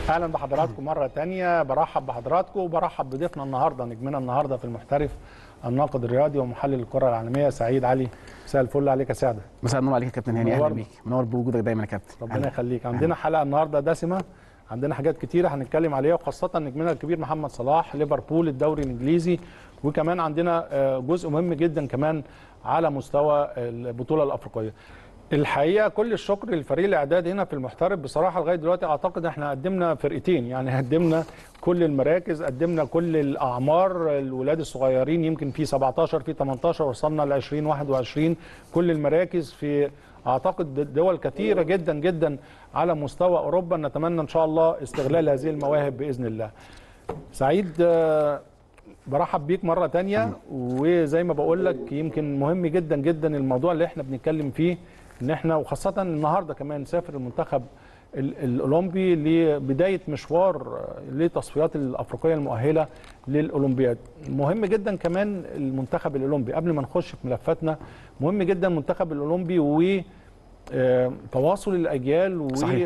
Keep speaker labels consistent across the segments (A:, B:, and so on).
A: اهلا بحضراتكم مره تانية برحب بحضراتكم وبرحب بضيفنا النهارده نجمنا النهارده في المحترف الناقد الرياضي ومحلل الكره العالميه سعيد علي مساء الفل عليك يا سعده
B: مساء النور عليك يا كابتن هاني اهلا
A: منور.
B: بيك منور بوجودك دايما يا كابتن
A: ربنا
B: أهلا.
A: يخليك عندنا حلقه النهارده دسمه عندنا حاجات كتيره هنتكلم عليها وخاصه نجمنا الكبير محمد صلاح ليفربول الدوري الانجليزي وكمان عندنا آه، جزء مهم جدا كمان على مستوى البطوله الافريقيه الحقيقه كل الشكر للفريق الاعداد هنا في المحترف بصراحه لغايه دلوقتي اعتقد احنا قدمنا فرقتين يعني قدمنا كل المراكز قدمنا كل الاعمار الولاد الصغيرين يمكن في 17 في 18 وصلنا ل 20 21 كل المراكز في اعتقد دول كثيره جدا جدا على مستوى اوروبا نتمنى ان شاء الله استغلال هذه المواهب باذن الله سعيد آه، برحب بيك مرة تانية وزي ما بقول لك يمكن مهم جدا جدا الموضوع اللي احنا بنتكلم فيه ان احنا وخاصة النهاردة كمان سافر المنتخب ال- الأولمبي لبداية مشوار آه، لتصفيات الأفريقية المؤهلة للأولمبياد مهم جدا كمان المنتخب الأولمبي قبل ما نخش في ملفاتنا مهم جدا المنتخب الأولمبي و آه، تواصل الأجيال
B: صحيح.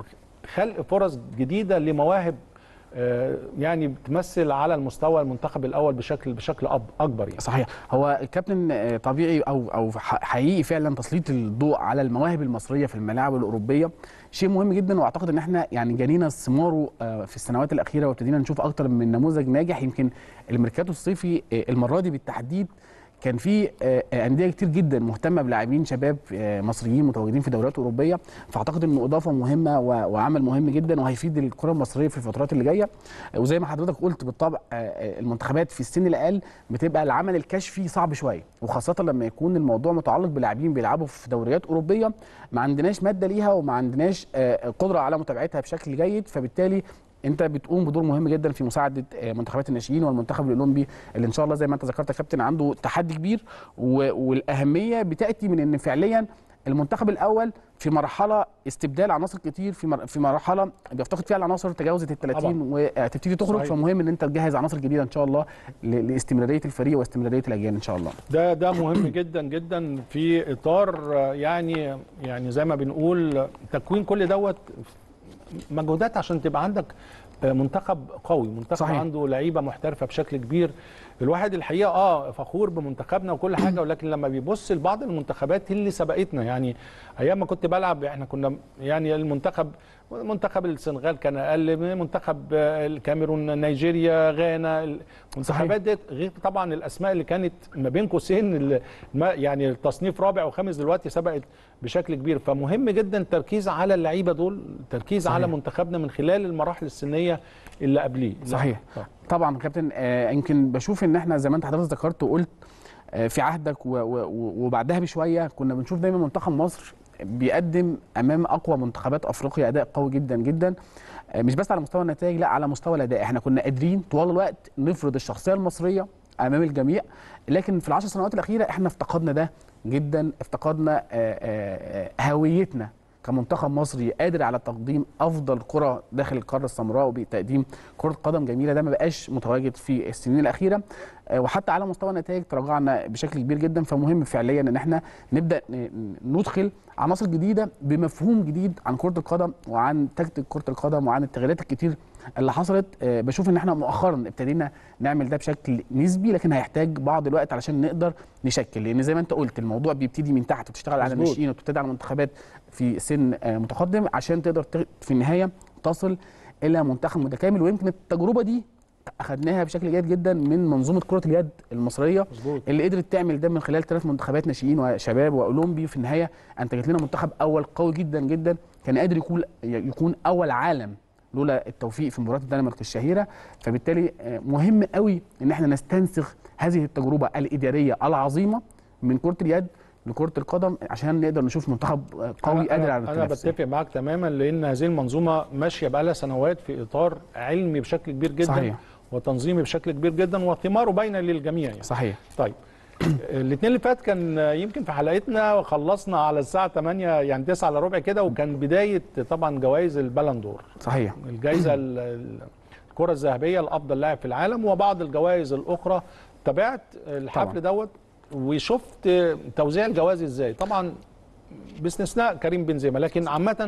A: وخلق فرص جديدة لمواهب آه، يعني بتمثل على المستوى المنتخب الاول بشكل بشكل أب اكبر يعني
B: صحيح هو الكابتن آه، طبيعي او او ح- حقيقي فعلا تسليط الضوء على المواهب المصريه في الملاعب الاوروبيه شيء مهم جدا واعتقد ان احنا يعني جنينا ثماره آه، في السنوات الاخيره وابتدينا نشوف اكتر من نموذج ناجح يمكن الميركاتو الصيفي آه، المره دي بالتحديد كان في آه، آه، انديه كتير جدا مهتمه بلاعبين شباب آه، مصريين متواجدين في دوريات اوروبيه فاعتقد انه اضافه مهمه و- وعمل مهم جدا وهيفيد الكره المصريه في الفترات اللي جايه آه، وزي ما حضرتك قلت بالطبع آه، آه، المنتخبات في السن الاقل بتبقى العمل الكشفي صعب شويه وخاصه لما يكون الموضوع متعلق بلاعبين بيلعبوا في دوريات اوروبيه ما عندناش ماده ليها وما عندناش آه، قدره على متابعتها بشكل جيد فبالتالي انت بتقوم بدور مهم جدا في مساعده آه، منتخبات الناشئين والمنتخب الاولمبي اللي ان شاء الله زي ما انت ذكرت يا كابتن عنده تحدي كبير و- والاهميه بتاتي من ان فعليا المنتخب الاول في مرحله استبدال عناصر كتير في مر- في مرحله بيفتقد فيها العناصر تجاوزت ال 30 وتبتدي تخرج
A: صحيح.
B: فمهم ان انت تجهز عناصر جديده ان شاء الله ل- لاستمراريه الفريق واستمراريه الاجيال ان شاء الله
A: ده ده مهم جدا جدا في اطار آه، يعني يعني زي ما بنقول تكوين كل دوت مجهودات عشان تبقى عندك آه، منتخب قوي منتخب
B: صحيح.
A: صحيح. عنده لعيبه محترفه بشكل كبير الواحد الحقيقه اه فخور بمنتخبنا وكل حاجه ولكن لما بيبص لبعض المنتخبات اللي سبقتنا يعني ايام ما كنت بلعب احنا كنا يعني المنتخب منتخب السنغال كان اقل منتخب آه، الكاميرون نيجيريا غانا المنتخبات دي غير طبعا الاسماء اللي كانت ما بين قوسين ال- ما- يعني التصنيف رابع وخامس دلوقتي سبقت بشكل كبير فمهم جدا التركيز على اللعيبه دول التركيز
B: صحيح.
A: على منتخبنا من خلال المراحل السنيه اللي قبليه
B: صحيح
A: طبعا.
B: طبعا كابتن آه، يمكن بشوف ان احنا زي ما انت حضرتك ذكرت وقلت آه، في عهدك و- و- و- وبعدها بشويه كنا بنشوف دايما منتخب مصر بيقدم امام اقوى منتخبات افريقيا اداء قوي جدا جدا آه، مش بس على مستوى النتائج لا على مستوى الاداء احنا كنا قادرين طوال الوقت نفرض الشخصيه المصريه امام الجميع لكن في العشر سنوات الاخيره احنا افتقدنا ده جدا افتقدنا آه، آه، آه، هويتنا كمنتخب مصري قادر على تقديم افضل كره داخل القاره السمراء وبتقديم كره قدم جميله ده ما بقاش متواجد في السنين الاخيره آه، وحتى على مستوى النتائج تراجعنا بشكل كبير جدا فمهم فعليا ان احنا نبدا ن- ندخل عناصر جديده بمفهوم جديد عن كره القدم وعن تكتيك كره القدم وعن التغييرات الكتير اللي حصلت آه، بشوف ان احنا مؤخرا ابتدينا نعمل ده بشكل نسبي لكن هيحتاج بعض الوقت علشان نقدر نشكل لان زي ما انت قلت الموضوع بيبتدي من تحت وتشتغل على
A: مظبوط.
B: الناشئين وتبتدي على منتخبات في سن آه، متقدم عشان تقدر ت- في النهايه تصل الى منتخب متكامل ويمكن التجربه دي اخذناها بشكل جيد جدا من منظومه كره اليد المصريه
A: مظبوط
B: اللي قدرت تعمل ده من خلال ثلاث منتخبات ناشئين وشباب واولمبي في النهايه انتجت لنا منتخب اول قوي جدا جدا كان قادر يكون يكون اول عالم لولا التوفيق في مباراه الدنمارك الشهيره فبالتالي آه، مهم قوي ان احنا نستنسخ هذه التجربه الاداريه العظيمه من كره اليد لكره القدم عشان نقدر نشوف منتخب آه، قوي
A: أنا-
B: قادر على
A: انا
B: التنافس
A: بتفق معاك تماما لان هذه المنظومه ماشيه بقالها سنوات في اطار علمي بشكل كبير جدا
B: صحيح.
A: وتنظيمي بشكل كبير جدا وثماره باينه للجميع يعني.
B: صحيح
A: طيب الاثنين اللي فات كان يمكن في حلقتنا خلصنا على الساعه 8 يعني 9 الا ربع كده وكان بدايه طبعا جوائز البلندور
B: صحيح
A: الجائزه ال- ال- الكره الذهبيه لافضل لاعب في العالم وبعض الجوائز الاخرى تابعت الحفل
B: طبعاً.
A: دوت وشفت توزيع الجوائز ازاي طبعا باستثناء كريم بنزيما لكن عامه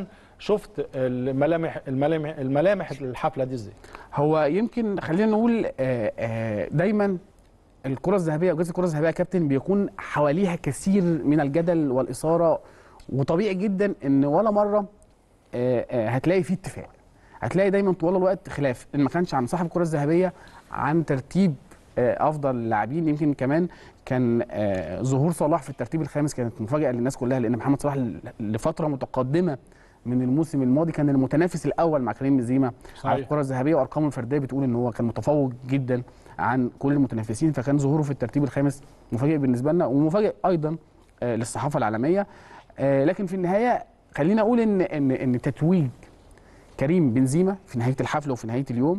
A: شفت الملامح الملامح الملامح الحفله دي ازاي
B: هو يمكن خلينا نقول آه، آه، دايما الكره الذهبيه او جائزه الكره الذهبيه يا كابتن بيكون حواليها كثير من الجدل والاثاره وطبيعي جدا ان ولا مره آه، آه، هتلاقي فيه اتفاق هتلاقي دايما طوال الوقت خلاف ان ما كانش عن صاحب الكره الذهبيه عن ترتيب آه، افضل اللاعبين يمكن كمان كان آه، ظهور صلاح في الترتيب الخامس كانت مفاجاه للناس كلها لان محمد صلاح ل- لفتره متقدمه من الموسم الماضي كان المتنافس الاول مع كريم بنزيما على
A: صحيح.
B: الكره الذهبيه وارقامه الفرديه بتقول ان هو كان متفوق جدا عن كل المتنافسين فكان ظهوره في الترتيب الخامس مفاجئ بالنسبه لنا ومفاجئ ايضا آه، للصحافه العالميه آه، لكن في النهايه خلينا اقول ان ان ان تتويج كريم بنزيما في نهايه الحفله وفي نهايه اليوم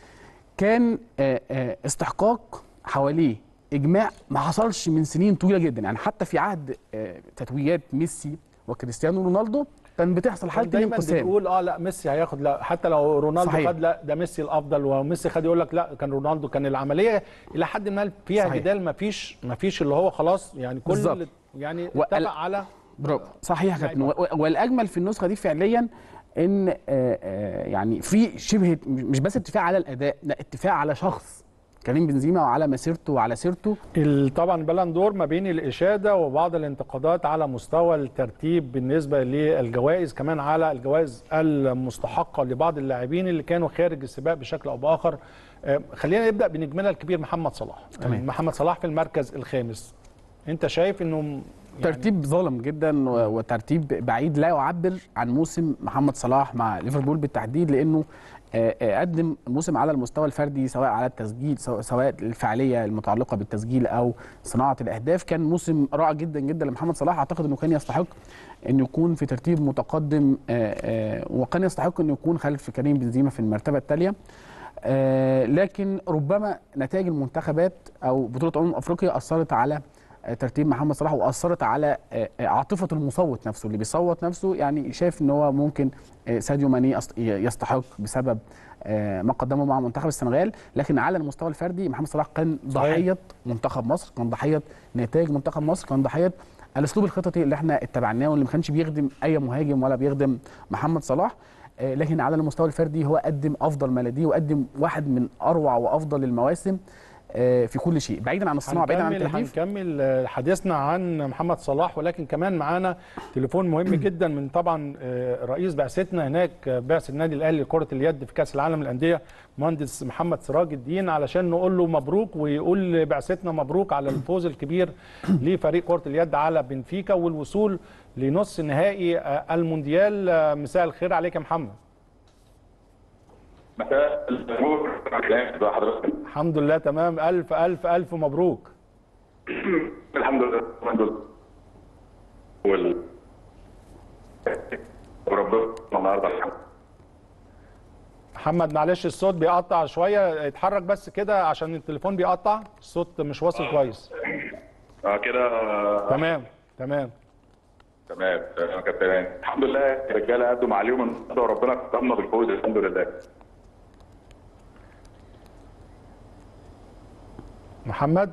B: كان آه، آه، استحقاق حواليه اجماع ما حصلش من سنين طويله جدا يعني حتى في عهد آه، تتويجات ميسي وكريستيانو رونالدو كان بتحصل حاله
A: دايما
B: الانقسام
A: بتقول اه لا ميسي هياخد لا حتى لو رونالدو
B: صحيح.
A: خد لا ده ميسي الافضل وميسي خد يقول لك لا كان رونالدو كان العمليه الى حد ما فيها
B: صحيح.
A: جدال ما فيش ما فيش اللي هو خلاص يعني كل
B: بالظبط.
A: اللي يعني
B: وال-
A: اتفق على
B: برافو صحيح يا كابتن و- و- والاجمل في النسخه دي فعليا ان آه، آه، يعني في شبه مش بس اتفاق على الاداء لا اتفاق على شخص كريم بنزيما وعلى مسيرته وعلى سيرته
A: ال- طبعا بلندور ما بين الإشادة وبعض الانتقادات على مستوى الترتيب بالنسبة للجوائز كمان على الجوائز المستحقة لبعض اللاعبين اللي كانوا خارج السباق بشكل أو بآخر آه، خلينا نبدأ بنجمنا الكبير محمد صلاح
B: تمام.
A: محمد صلاح في المركز الخامس أنت شايف أنه يعني
B: ترتيب ظالم جدا و- وترتيب بعيد لا يعبر عن موسم محمد صلاح مع ليفربول بالتحديد لانه آه، آه، قدم موسم على المستوى الفردي سواء على التسجيل سواء سواء الفعاليه المتعلقه بالتسجيل او صناعه الاهداف كان موسم رائع جدا جدا لمحمد صلاح اعتقد انه كان يستحق انه يكون في ترتيب متقدم آه، آه، وكان يستحق انه يكون خلف كريم بنزيما في المرتبه التاليه آه، لكن ربما نتائج المنتخبات او بطوله امم افريقيا اثرت على آه، ترتيب محمد صلاح واثرت على آه، آه، عاطفه المصوت نفسه اللي بيصوت نفسه يعني شايف ان هو ممكن آه، ساديو ماني أص- يستحق بسبب آه، ما قدمه مع منتخب السنغال لكن على المستوى الفردي محمد صلاح كان ضحيه منتخب مصر كان ضحيه نتائج منتخب مصر كان ضحيه الاسلوب الخططي اللي احنا اتبعناه واللي ما كانش بيخدم اي مهاجم ولا بيخدم محمد صلاح آه، لكن على المستوى الفردي هو قدم افضل ما لديه وقدم واحد من اروع وافضل المواسم آه، في كل شيء بعيدا عن الصناعه بعيدا عن
A: هنكمل
B: التهديف
A: هنكمل آه، حديثنا عن محمد صلاح ولكن كمان معانا تليفون مهم جدا من طبعا آه، رئيس بعثتنا هناك آه، بعثه النادي الاهلي لكره اليد في كاس العالم للانديه مهندس محمد سراج الدين علشان نقول له مبروك ويقول لبعثتنا مبروك على الفوز الكبير لفريق كره اليد على بنفيكا والوصول لنص نهائي آه، المونديال آه، مساء الخير عليك يا محمد
C: مساء النور ازي حضرتك
A: الحمد لله تمام الف الف الف مبروك
C: الحمد لله الحمد لله وال وربنا النهارده الحمد
A: محمد معلش الصوت بيقطع شويه اتحرك بس كده عشان التليفون بيقطع الصوت مش واصل كويس
C: اه كده
A: تمام تمام
C: تمام تمام كابتن الحمد لله الرجاله قدوا ما عليهم النهارده وربنا كرمنا بالفوز الحمد لله
A: محمد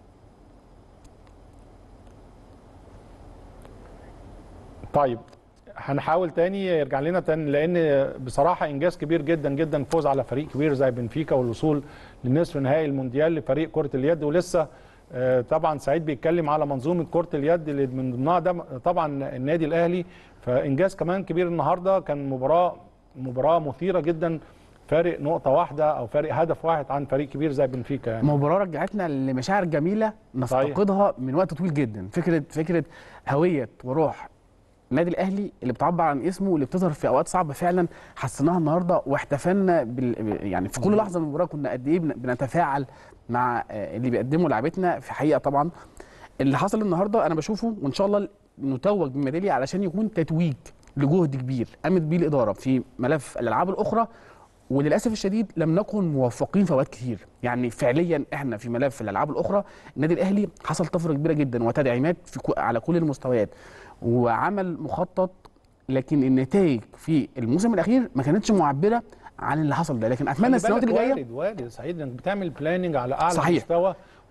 A: طيب هنحاول تاني يرجع لنا تاني لان بصراحه انجاز كبير جدا جدا الفوز على فريق كبير زي بنفيكا والوصول لنصف نهائي المونديال لفريق كره اليد ولسه آه، طبعا سعيد بيتكلم على منظومه كره اليد اللي من ضمنها ده طبعا النادي الاهلي فانجاز كمان كبير النهارده كان مباراه مباراه مثيره جدا فارق نقطه واحده او فارق هدف واحد عن فريق كبير زي بنفيكا يعني
B: مباراه رجعتنا لمشاعر جميله نفتقدها من وقت طويل جدا فكره فكره هويه وروح النادي الاهلي اللي بتعبر عن اسمه واللي بتظهر في اوقات صعبه فعلا حسيناها النهارده واحتفلنا بال... يعني في كل لحظه من المباراه كنا قد ايه بن- بنتفاعل مع آه، اللي بيقدمه لعبتنا في حقيقه طبعا اللي حصل النهارده انا بشوفه وان شاء الله نتوج بميداليه علشان يكون تتويج لجهد كبير قامت بيه الاداره في ملف الالعاب الاخرى وللاسف الشديد لم نكن موفقين في اوقات كتير يعني فعليا احنا في ملف الالعاب الاخرى النادي الاهلي حصل طفره كبيره جدا وتدعيمات في كو على كل المستويات وعمل مخطط لكن النتائج في الموسم الاخير ما كانتش معبره عن اللي حصل ده لكن اتمنى
A: خلي
B: السنوات
A: بالك
B: اللي جايه
A: وارد وارد سعيد انك بتعمل بلاننج على اعلى
B: صحيح.
A: مستوى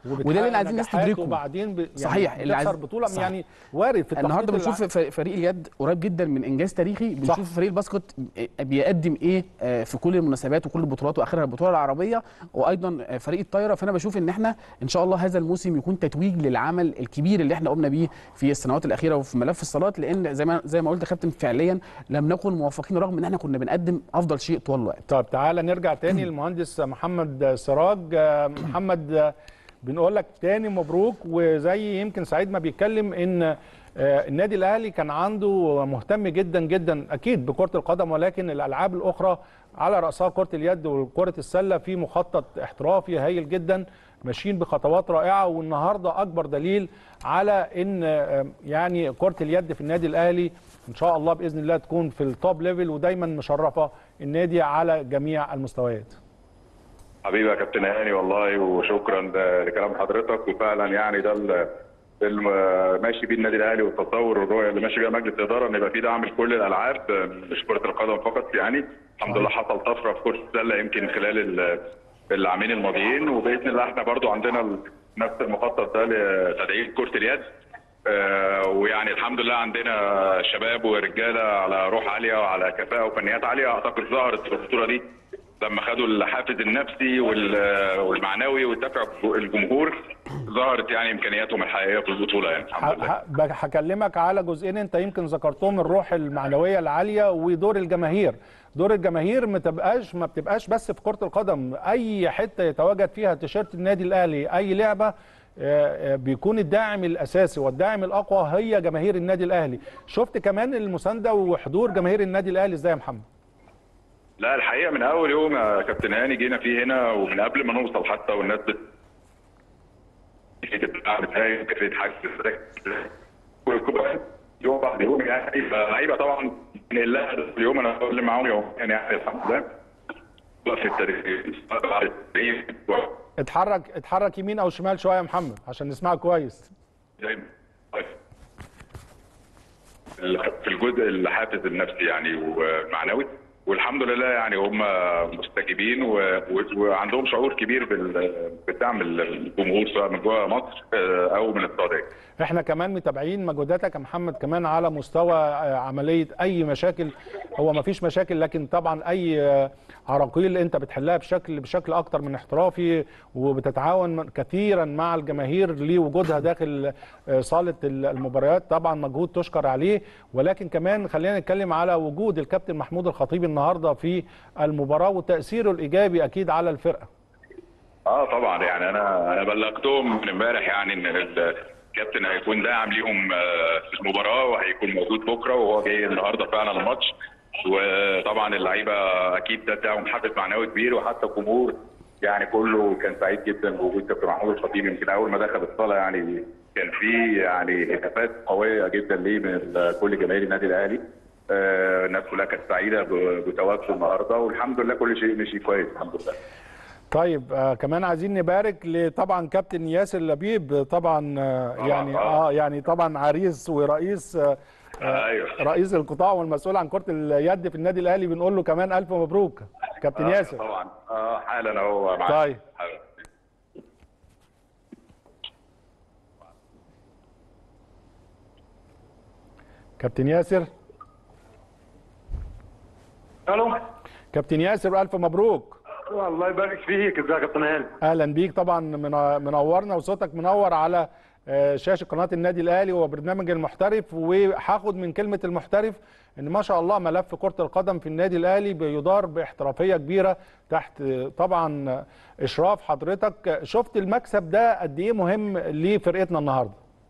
B: وده اللي عايزين الناس
A: نجاحات
B: تدركه
A: وبعدين ب... يعني
B: صحيح، اللي
A: بتخسر
B: عايز-
A: بطوله
B: صح.
A: يعني وارد في
B: النهارده
A: التخطيط
B: بنشوف ف- فريق اليد قريب جدا من انجاز تاريخي
A: صح.
B: بنشوف فريق الباسكت بيقدم ايه آه، في كل المناسبات وكل البطولات واخرها البطوله العربيه وايضا آه، فريق الطايره فانا بشوف ان احنا ان شاء الله هذا الموسم يكون تتويج للعمل الكبير اللي احنا قمنا بيه في السنوات الاخيره وفي ملف الصالات لان زي ما زي ما قلت يا كابتن فعليا لم نكن موفقين رغم ان احنا كنا بنقدم افضل شيء طوال الوقت
A: طب تعالى نرجع تاني للمهندس محمد سراج آه، محمد آه، بنقول لك تاني مبروك وزي يمكن سعيد ما بيتكلم ان آه، النادي الاهلي كان عنده مهتم جدا جدا اكيد بكره القدم ولكن الالعاب الاخرى على راسها كره اليد وكره السله في مخطط احترافي هايل جدا ماشيين بخطوات رائعه والنهارده اكبر دليل على ان آه، يعني كره اليد في النادي الاهلي ان شاء الله باذن الله تكون في التوب ليفل ودايما مشرفه النادي على جميع المستويات
C: حبيبي يا كابتن هاني والله وشكرا ل- لكلام حضرتك وفعلا يعني ده ال- الم- ماشي بيه النادي الاهلي والتطور والرؤيه اللي ماشي بيها مجلس الاداره ان يبقى في دعم لكل الالعاب مش كره القدم فقط يعني الحمد لله حصل طفره في كره السله يمكن خلال ال- العامين الماضيين وباذن الله احنا برضو عندنا ال- نفس المخطط ده لتدعيم كره اليد آه، ويعني الحمد لله عندنا شباب ورجاله على روح عاليه وعلى كفاءه وفنيات عاليه اعتقد ظهرت في البطوله دي لما خدوا الحافز النفسي وال- والمعنوي ودفع الجمهور ظهرت يعني امكانياتهم الحقيقيه في البطوله يعني الحمد لله
A: ه- ه- هكلمك على جزئين انت يمكن ذكرتهم الروح المعنويه العاليه ودور الجماهير دور الجماهير ما تبقاش ما بتبقاش بس في كره القدم اي حته يتواجد فيها تيشيرت النادي الاهلي اي لعبه آه، آه، بيكون الداعم الاساسي والداعم الاقوى هي جماهير النادي الاهلي شفت كمان المسانده وحضور جماهير النادي الاهلي ازاي يا محمد
C: لا الحقيقه من اول يوم يا كابتن هاني جينا فيه هنا ومن قبل ما نوصل حتى والناس بت كيفيه الدعم ازاي كيفيه حجز ازاي وكل يوم بعد يوم يعني فلعيبه طبعا من الله اليوم انا بتكلم معاهم يوم يعني الحمد لله في التدريب بعد التدريب
A: اتحرك اتحرك يمين او شمال شويه يا محمد عشان نسمعك كويس
C: دايما في الجزء الحافز النفسي يعني ومعنوي والحمد لله يعني هم مستجيبين و... و... وعندهم شعور كبير بال... بالدعم الجمهور سواء من جوه مصر آه، او من السعوديه.
A: احنا كمان متابعين مجهوداتك يا محمد كمان على مستوى آه، عمليه اي مشاكل هو ما فيش مشاكل لكن طبعا اي آه، عراقيل انت بتحلها بشكل بشكل اكتر من احترافي وبتتعاون من- كثيرا مع الجماهير لوجودها داخل آه، صاله المباريات طبعا مجهود تشكر عليه ولكن كمان خلينا نتكلم على وجود الكابتن محمود الخطيب النهارده في المباراه وتاثيره الايجابي اكيد على الفرقه
C: اه طبعا يعني انا انا بلغتهم من امبارح يعني ان الكابتن هيكون داعم ليهم آه، في المباراه وهيكون موجود بكره وهو جاي النهارده فعلا الماتش وطبعا اللعيبه اكيد ده اداهم حافز معنوي كبير وحتى الجمهور يعني كله كان سعيد جدا بوجود كابتن محمود الخطيب يمكن اول ما دخل الصاله يعني كان في يعني هتافات قويه جدا ليه من ال- كل جماهير النادي الاهلي آه، الناس كلها كانت سعيده ب- بتواجده النهارده والحمد لله كل شيء مشي كويس الحمد لله
A: طيب آه كمان عايزين نبارك لطبعا كابتن ياسر لبيب طبعا آه
C: طبعاً،
A: يعني
C: آه.
A: اه يعني طبعا عريس ورئيس آه
C: آه، ايوه
A: رئيس القطاع والمسؤول عن كره اليد في النادي الاهلي بنقول له كمان الف مبروك كابتن
C: آه،
A: ياسر
C: طبعا اه حالا اهو معاك
A: طيب.
C: حالا.
A: كابتن ياسر
D: الو
A: كابتن ياسر الف مبروك
D: الله يبارك فيك ازيك يا كابتن هاني
A: اهلا بيك طبعا من- منورنا وصوتك منور على آه، شاشه قناه النادي الاهلي وبرنامج المحترف وهاخد من كلمه المحترف ان ما شاء الله ملف كره القدم في النادي الاهلي بيدار باحترافيه كبيره تحت آه، طبعا آه، اشراف حضرتك شفت المكسب ده قد ايه مهم لفرقتنا النهارده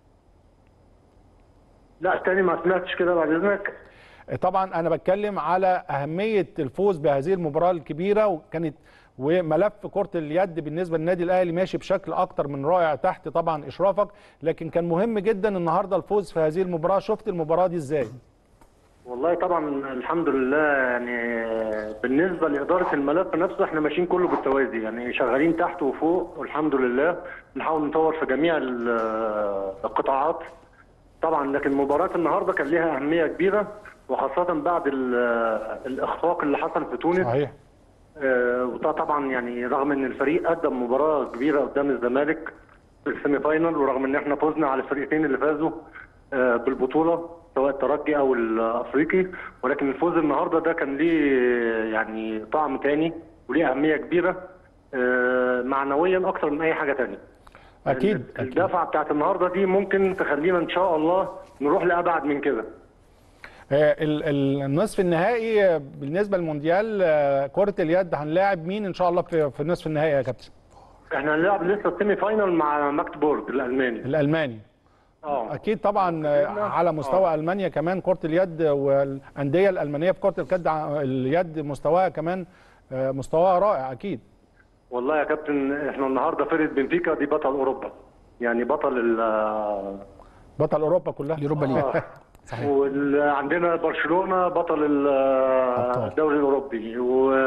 D: لا تاني ما سمعتش كده بعد اذنك
A: طبعا انا بتكلم على اهميه الفوز بهذه المباراه الكبيره وكانت وملف كره اليد بالنسبه للنادي الاهلي ماشي بشكل اكتر من رائع تحت طبعا اشرافك لكن كان مهم جدا النهارده الفوز في هذه المباراه شفت المباراه دي ازاي
D: والله طبعا الحمد لله يعني بالنسبه لاداره الملف نفسه احنا ماشيين كله بالتوازي يعني شغالين تحت وفوق والحمد لله بنحاول نطور في جميع ال- القطاعات طبعا لكن مباراه النهارده كان ليها اهميه كبيره وخاصه بعد ال- الاخفاق اللي حصل في تونس
A: صحيح
D: آه، وده طبعا يعني رغم ان الفريق قدم مباراه كبيره قدام الزمالك السيمي فاينال ورغم ان احنا فزنا على الفريقين اللي فازوا آه، بالبطوله سواء الترجي او الافريقي ولكن الفوز النهارده ده كان ليه يعني طعم تاني وليه اهميه كبيره آه، معنويا اكتر من اي حاجه تانية
A: اكيد اكيد
D: الدفعه بتاعت النهارده دي ممكن تخلينا ان شاء الله نروح لابعد من كده
A: آه، ال- ال- النصف النهائي آه، بالنسبه للمونديال آه، كره اليد هنلاعب مين ان شاء الله في في النصف النهائي يا كابتن
D: احنا هنلعب لسه السيمي فاينال مع ماكتبورج الالماني
A: الالماني
D: اه
A: اكيد طبعا آه، على مستوى المانيا كمان كره اليد والانديه الالمانيه في كره اليد اليد مستواها كمان آه، مستواها رائع اكيد
D: والله يا كابتن احنا النهارده فرقه بنفيكا دي بطل اوروبا يعني بطل ال
A: بطل اوروبا كلها
B: اليوروبا ليج
D: آه. وعندنا برشلونه بطل ال- الدوري الاوروبي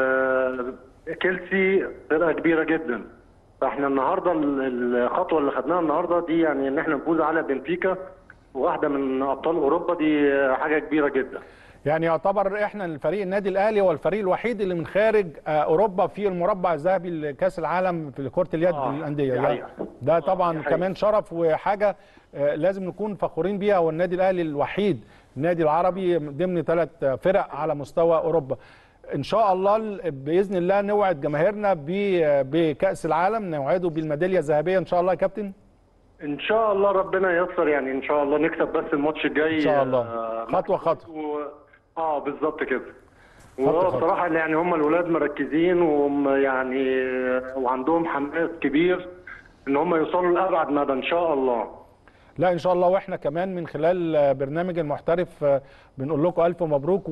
D: وكيلسي فرقه كبيره جدا فاحنا النهارده ال- الخطوه اللي خدناها النهارده دي يعني ان احنا نفوز على بنفيكا واحده من ابطال اوروبا دي حاجه كبيره جدا
A: يعني يعتبر احنا الفريق النادي الاهلي هو الفريق الوحيد اللي من خارج آه، اوروبا في المربع الذهبي لكاس العالم في كره اليد
D: آه،
A: للانديه
D: دي
A: ده,
D: حقيقة.
A: ده
D: آه،
A: طبعا
D: دي حقيقة.
A: كمان شرف وحاجه آه، لازم نكون فخورين بيها هو النادي الاهلي الوحيد النادي العربي ضمن ثلاث فرق على مستوى اوروبا ان شاء الله ال- باذن الله نوعد جماهيرنا ب- بكاس العالم نوعده بالميداليه الذهبيه ان شاء الله يا كابتن
D: ان شاء الله ربنا ييسر يعني ان شاء الله نكسب بس الماتش الجاي
A: إن شاء الله.
D: آه،
A: خطوة خطوة.
D: و... اه بالظبط كده
A: خطوة
D: وهو
A: خطوة.
D: بصراحه يعني هم الولاد مركزين وهم يعني وعندهم حماس كبير ان هم يوصلوا لابعد مدى ان شاء الله
A: لا ان شاء الله واحنا كمان من خلال آه، برنامج المحترف آه، بنقول لكم الف مبروك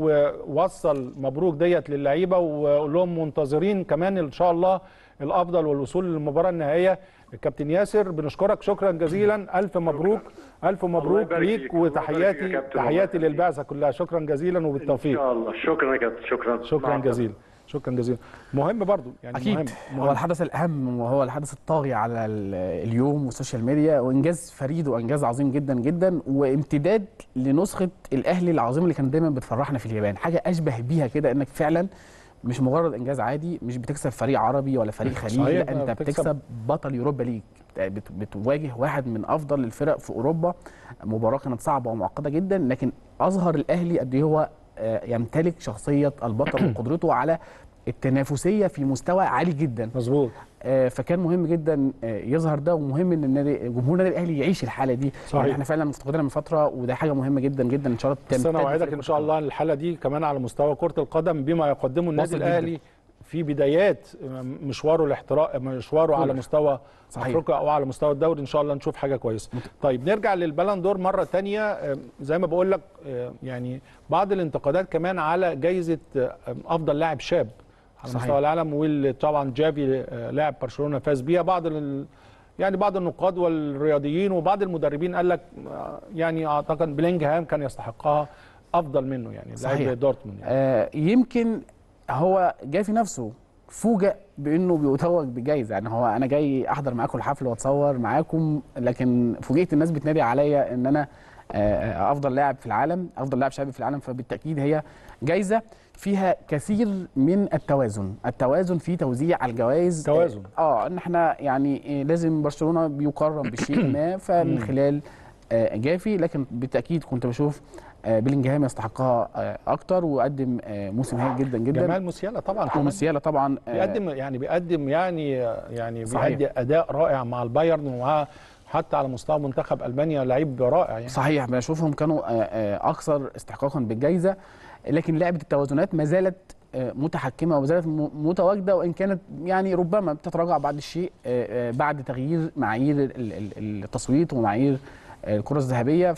A: ووصل مبروك ديت للعيبه وقول لهم منتظرين كمان ان شاء الله الافضل والوصول للمباراه النهائيه الكابتن ياسر بنشكرك شكرا جزيلا الف مبروك الف مبروك
D: يبارك
A: ليك
D: فيك. الله يبارك فيك يا
A: وتحياتي
D: كابتن.
A: تحياتي
D: الله يخليك.
A: للبعثه كلها شكرا جزيلا
D: ان
A: وبالتوفيق
D: شاء الله شكرا يا كابتن شكرا
A: شكرا
D: مع
A: جزيلا شكرا جزيلا مهم برضو يعني
B: اكيد
A: مهم,
B: هو
A: مهم.
B: الحدث الاهم وهو الحدث الطاغي على ال- اليوم والسوشيال ميديا وانجاز فريد وانجاز عظيم جدا جدا وامتداد لنسخه الاهلي العظيم اللي كان دايما بتفرحنا في اليابان حاجه اشبه بيها كده انك فعلا مش مجرد انجاز عادي مش بتكسب فريق عربي ولا فريق خليجي
A: صحيح،
B: لا انت
A: بتكسب-
B: بتكسب بطل يوروبا ليج بت- بتواجه واحد من افضل الفرق في اوروبا مباراه كانت صعبه ومعقده جدا لكن اظهر الاهلي قد ايه هو آه، يمتلك شخصيه البطل وقدرته على التنافسيه في مستوى عالي جدا
A: مظبوط
B: آه، فكان مهم جدا آه، يظهر ده ومهم ان النادي جمهور النادي الاهلي يعيش الحاله دي
A: صحيح.
B: يعني احنا فعلا مفتقدينها من فتره وده حاجه مهمه جدا جدا ان شاء الله
A: بس انا
B: تمتد
A: اوعدك
B: في
A: ان شاء الله الحاله دي كمان على مستوى كره القدم بما يقدمه النادي
B: واصل جداً.
A: الاهلي في بدايات مشواره الاحتراف مشواره على مستوى
B: صحيح.
A: افريقيا او على مستوى الدوري ان شاء الله نشوف حاجه كويسه طيب نرجع للبالون دور مره تانية زي ما بقول لك آه، يعني بعض الانتقادات كمان على جائزه آه، افضل لاعب شاب على
B: صحيح.
A: مستوى العالم واللي طبعا جافي آه، لاعب برشلونه فاز بيها بعض ال- يعني بعض النقاد والرياضيين وبعض المدربين قال لك آه، يعني اعتقد بلينجهام كان يستحقها افضل منه يعني
B: صحيح.
A: لاعب دورتموند يعني.
B: آه، يمكن هو جاي في نفسه فوجئ بانه بيتوج بجائزه يعني هو انا جاي احضر معاكم الحفل واتصور معاكم لكن فوجئت الناس بتنادي عليا ان انا آه، افضل لاعب في العالم افضل لاعب شاب في العالم فبالتاكيد هي جائزه فيها كثير من التوازن التوازن في توزيع الجوائز
A: توازن.
B: اه ان احنا يعني آه، لازم برشلونه بيقرب بشيء ما فمن خلال آه، جافي لكن بالتاكيد كنت بشوف آه، بيلينجهام يستحقها آه، اكتر وقدم آه، موسم هايل جدا جدا
A: جمال موسيالا طبعا كمان
B: وموسيالا طبعا آه،
A: بيقدم يعني بيقدم يعني يعني
B: صحيح.
A: بيأدي اداء رائع مع البايرن وحتى على مستوى منتخب المانيا لعيب رائع يعني
B: صحيح بشوفهم كانوا آه، آه، اكثر استحقاقا بالجائزه لكن لعبه التوازنات ما زالت آه، متحكمه وما زالت م- متواجده وان كانت يعني ربما بتتراجع بعض الشيء آه، آه، بعد تغيير معايير ال- ال- التصويت ومعايير آه، الكره الذهبيه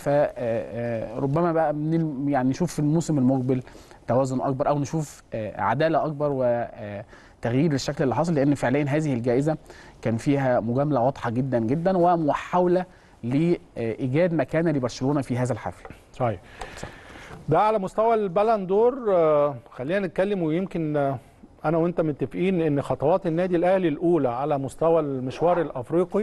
B: فربما بقى من ال- يعني نشوف في الموسم المقبل توازن اكبر او نشوف آه، عداله اكبر وتغيير للشكل اللي حصل لان فعليا هذه الجائزه كان فيها مجامله واضحه جدا جدا ومحاوله لايجاد مكانه لبرشلونه في هذا الحفل
A: صحيح ده على مستوى البالون دور آه، خلينا نتكلم ويمكن آه، انا وانت متفقين ان خطوات النادي الاهلي الاولى على مستوى المشوار الافريقي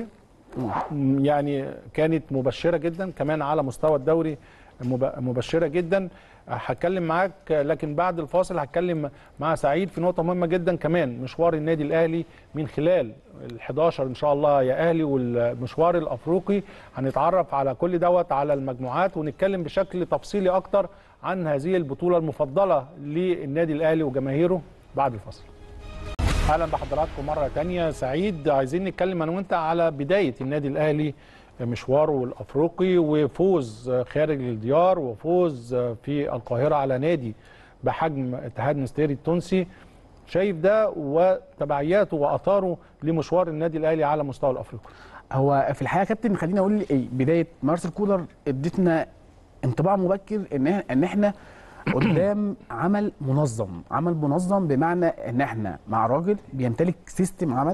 A: م- يعني كانت مبشره جدا كمان على مستوى الدوري مب- مبشره جدا هتكلم معاك لكن بعد الفاصل هتكلم مع سعيد في نقطه مهمه جدا كمان مشوار النادي الاهلي من خلال ال11 ان شاء الله يا اهلي والمشوار الافريقي هنتعرف على كل دوت على المجموعات ونتكلم بشكل تفصيلي اكتر عن هذه البطوله المفضله للنادي الاهلي وجماهيره بعد الفاصل اهلا بحضراتكم مره تانية سعيد عايزين نتكلم انا وانت على بدايه النادي الاهلي مشواره الافريقي وفوز خارج الديار وفوز في القاهره على نادي بحجم اتحاد مستيري التونسي شايف ده وتبعياته واثاره لمشوار النادي الاهلي على مستوى الافريقي
B: هو في الحقيقه يا كابتن خليني اقول ايه بدايه مارسيل كولر ادتنا انطباع مبكر ان ان احنا قدام عمل منظم عمل منظم بمعنى ان احنا مع راجل بيمتلك سيستم عمل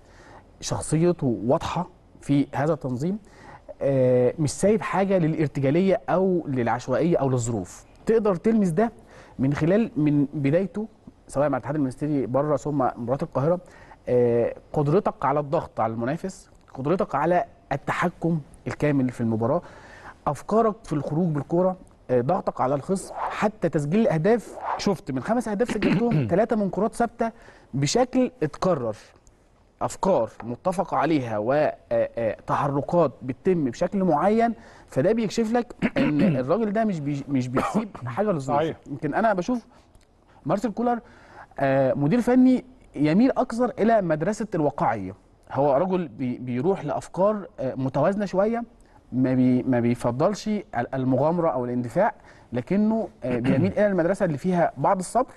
B: شخصيته واضحه في هذا التنظيم آه، مش سايب حاجه للارتجاليه او للعشوائيه او للظروف تقدر تلمس ده من خلال من بدايته سواء مع الاتحاد المنستيري بره ثم مباراه القاهره آه، قدرتك على الضغط على المنافس قدرتك على التحكم الكامل في المباراه افكارك في الخروج بالكوره آه، ضغطك على الخصم حتى تسجيل الاهداف شفت من خمس اهداف سجلتهم ثلاثه من كرات ثابته بشكل اتكرر افكار متفق عليها وتحركات بتتم بشكل معين فده بيكشف لك ان الراجل ده مش بي مش بيسيب حاجه للظروف
A: صحيح.
B: يمكن انا بشوف مارسيل كولر آه، مدير فني يميل اكثر الى مدرسه الواقعيه هو رجل بي بيروح لافكار آه، متوازنه شويه ما بي ما بيفضلش ال- المغامره او الاندفاع لكنه آه، بيميل الى المدرسه اللي فيها بعض الصبر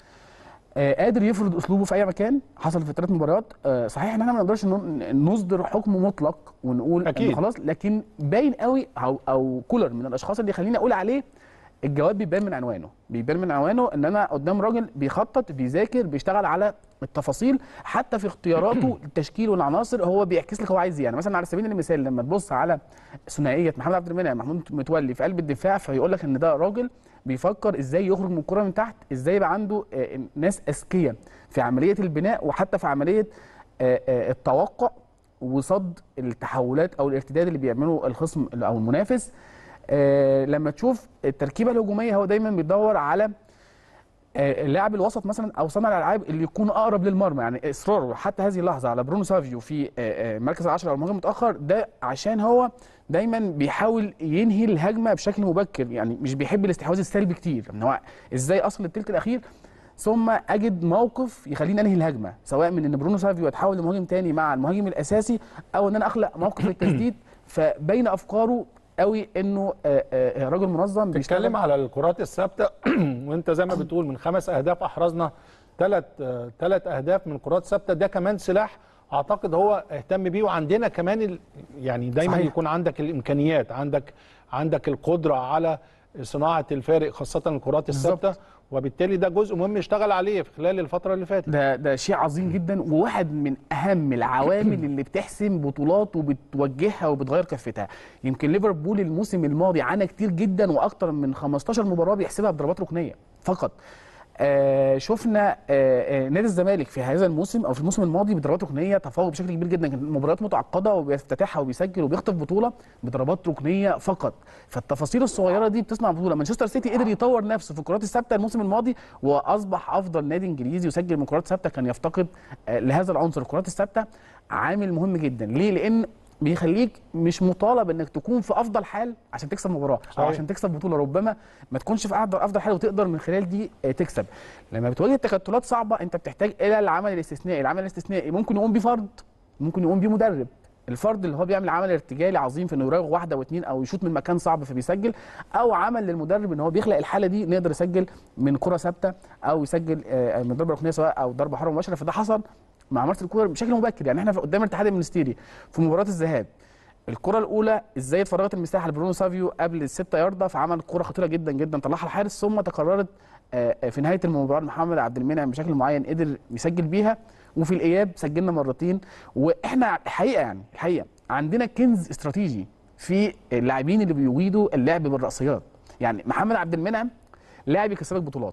B: آه، قادر يفرض اسلوبه في اي مكان حصل في الثلاث مباريات آه، صحيح ان احنا ما نقدرش ن- نصدر حكم مطلق ونقول
A: أكيد.
B: إن خلاص لكن باين قوي او او كولر من الاشخاص اللي يخليني اقول عليه الجواب بيبان من عنوانه بيبان من عنوانه ان انا قدام راجل بيخطط بيذاكر بيشتغل على التفاصيل حتى في اختياراته التشكيل والعناصر هو بيعكس لك هو عايز ايه يعني مثلا على سبيل المثال لما تبص على ثنائيه محمد عبد المنعم محمود متولي في قلب الدفاع فيقول لك ان ده راجل بيفكر ازاي يخرج من الكره من تحت ازاي يبقى عنده آه، ناس اذكياء في عمليه البناء وحتى في عمليه آه، آه، التوقع وصد التحولات او الارتداد اللي بيعمله الخصم او المنافس آه، لما تشوف التركيبه الهجوميه هو دايما بيدور على آه، اللاعب الوسط مثلا او صانع الالعاب اللي يكون اقرب للمرمى يعني اصراره حتى هذه اللحظه على برونو سافيو في آه، آه، مركز العشرة او المهاجم المتاخر ده عشان هو دايما بيحاول ينهي الهجمه بشكل مبكر يعني مش بيحب الاستحواذ السلبي كتير ان هو ازاي اصل الثلث الاخير ثم اجد موقف يخليني انهي الهجمه سواء من ان برونو سافيو يتحول لمهاجم تاني مع المهاجم الاساسي او ان انا اخلق موقف التسديد فبين افكاره قوي انه آه، آه، راجل منظم
A: بيتكلم على الكرات الثابته وانت زي ما بتقول من خمس اهداف احرزنا ثلاث ثلاث اهداف من كرات ثابته ده كمان سلاح اعتقد هو اهتم بيه وعندنا كمان ال... يعني دايما
B: صحيح.
A: يكون عندك الامكانيات عندك عندك القدره على صناعه الفارق خاصه الكرات الثابته وبالتالي ده جزء مهم يشتغل عليه في خلال الفتره اللي فاتت
B: ده ده شيء عظيم جدا وواحد من اهم العوامل اللي بتحسم بطولات وبتوجهها وبتغير كفتها يمكن ليفربول الموسم الماضي عانى كتير جدا واكتر من 15 مباراه بيحسبها بضربات ركنيه فقط آه شفنا آه آه نادي الزمالك في هذا الموسم او في الموسم الماضي بضربات ركنيه تفوق بشكل كبير جدا كانت مباريات متعقده وبيفتتحها وبيسجل وبيخطف بطوله بضربات ركنيه فقط فالتفاصيل الصغيره دي بتصنع بطوله مانشستر سيتي قدر يطور نفسه في الكرات الثابته الموسم الماضي واصبح افضل نادي انجليزي يسجل من كرات ثابته كان يفتقد آه لهذا العنصر الكرات الثابته عامل مهم جدا ليه لان بيخليك مش مطالب انك تكون في افضل حال عشان تكسب مباراه او
A: صحيح.
B: عشان تكسب بطوله ربما ما تكونش في افضل افضل حال وتقدر من خلال دي آه، تكسب لما بتواجه تكتلات صعبه انت بتحتاج الى العمل الاستثنائي العمل الاستثنائي ممكن يقوم بيه فرد ممكن يقوم بيه مدرب الفرد اللي هو بيعمل عمل ارتجالي عظيم في انه يراوغ واحده واثنين او يشوط من مكان صعب فبيسجل او عمل للمدرب ان هو بيخلق الحاله دي نقدر يسجل من كره ثابته او يسجل آه، من ضربه ركنيه سواء او ضربه حره مباشره فده حصل مع مارسيل كولر بشكل مبكر يعني احنا في- قدام الاتحاد المنستيري في مباراه الذهاب الكره الاولى ازاي اتفرغت المساحه لبرونو سافيو قبل الستة ياردة فعمل كره خطيره جدا جدا طلعها الحارس ثم تكررت آه، آه، في نهايه المباراه محمد عبد المنعم بشكل معين قدر يسجل بيها وفي الاياب سجلنا مرتين واحنا الحقيقه يعني الحقيقه عندنا كنز استراتيجي في اللاعبين اللي بيجيدوا اللعب بالراسيات يعني محمد عبد المنعم لاعب يكسبك بطولات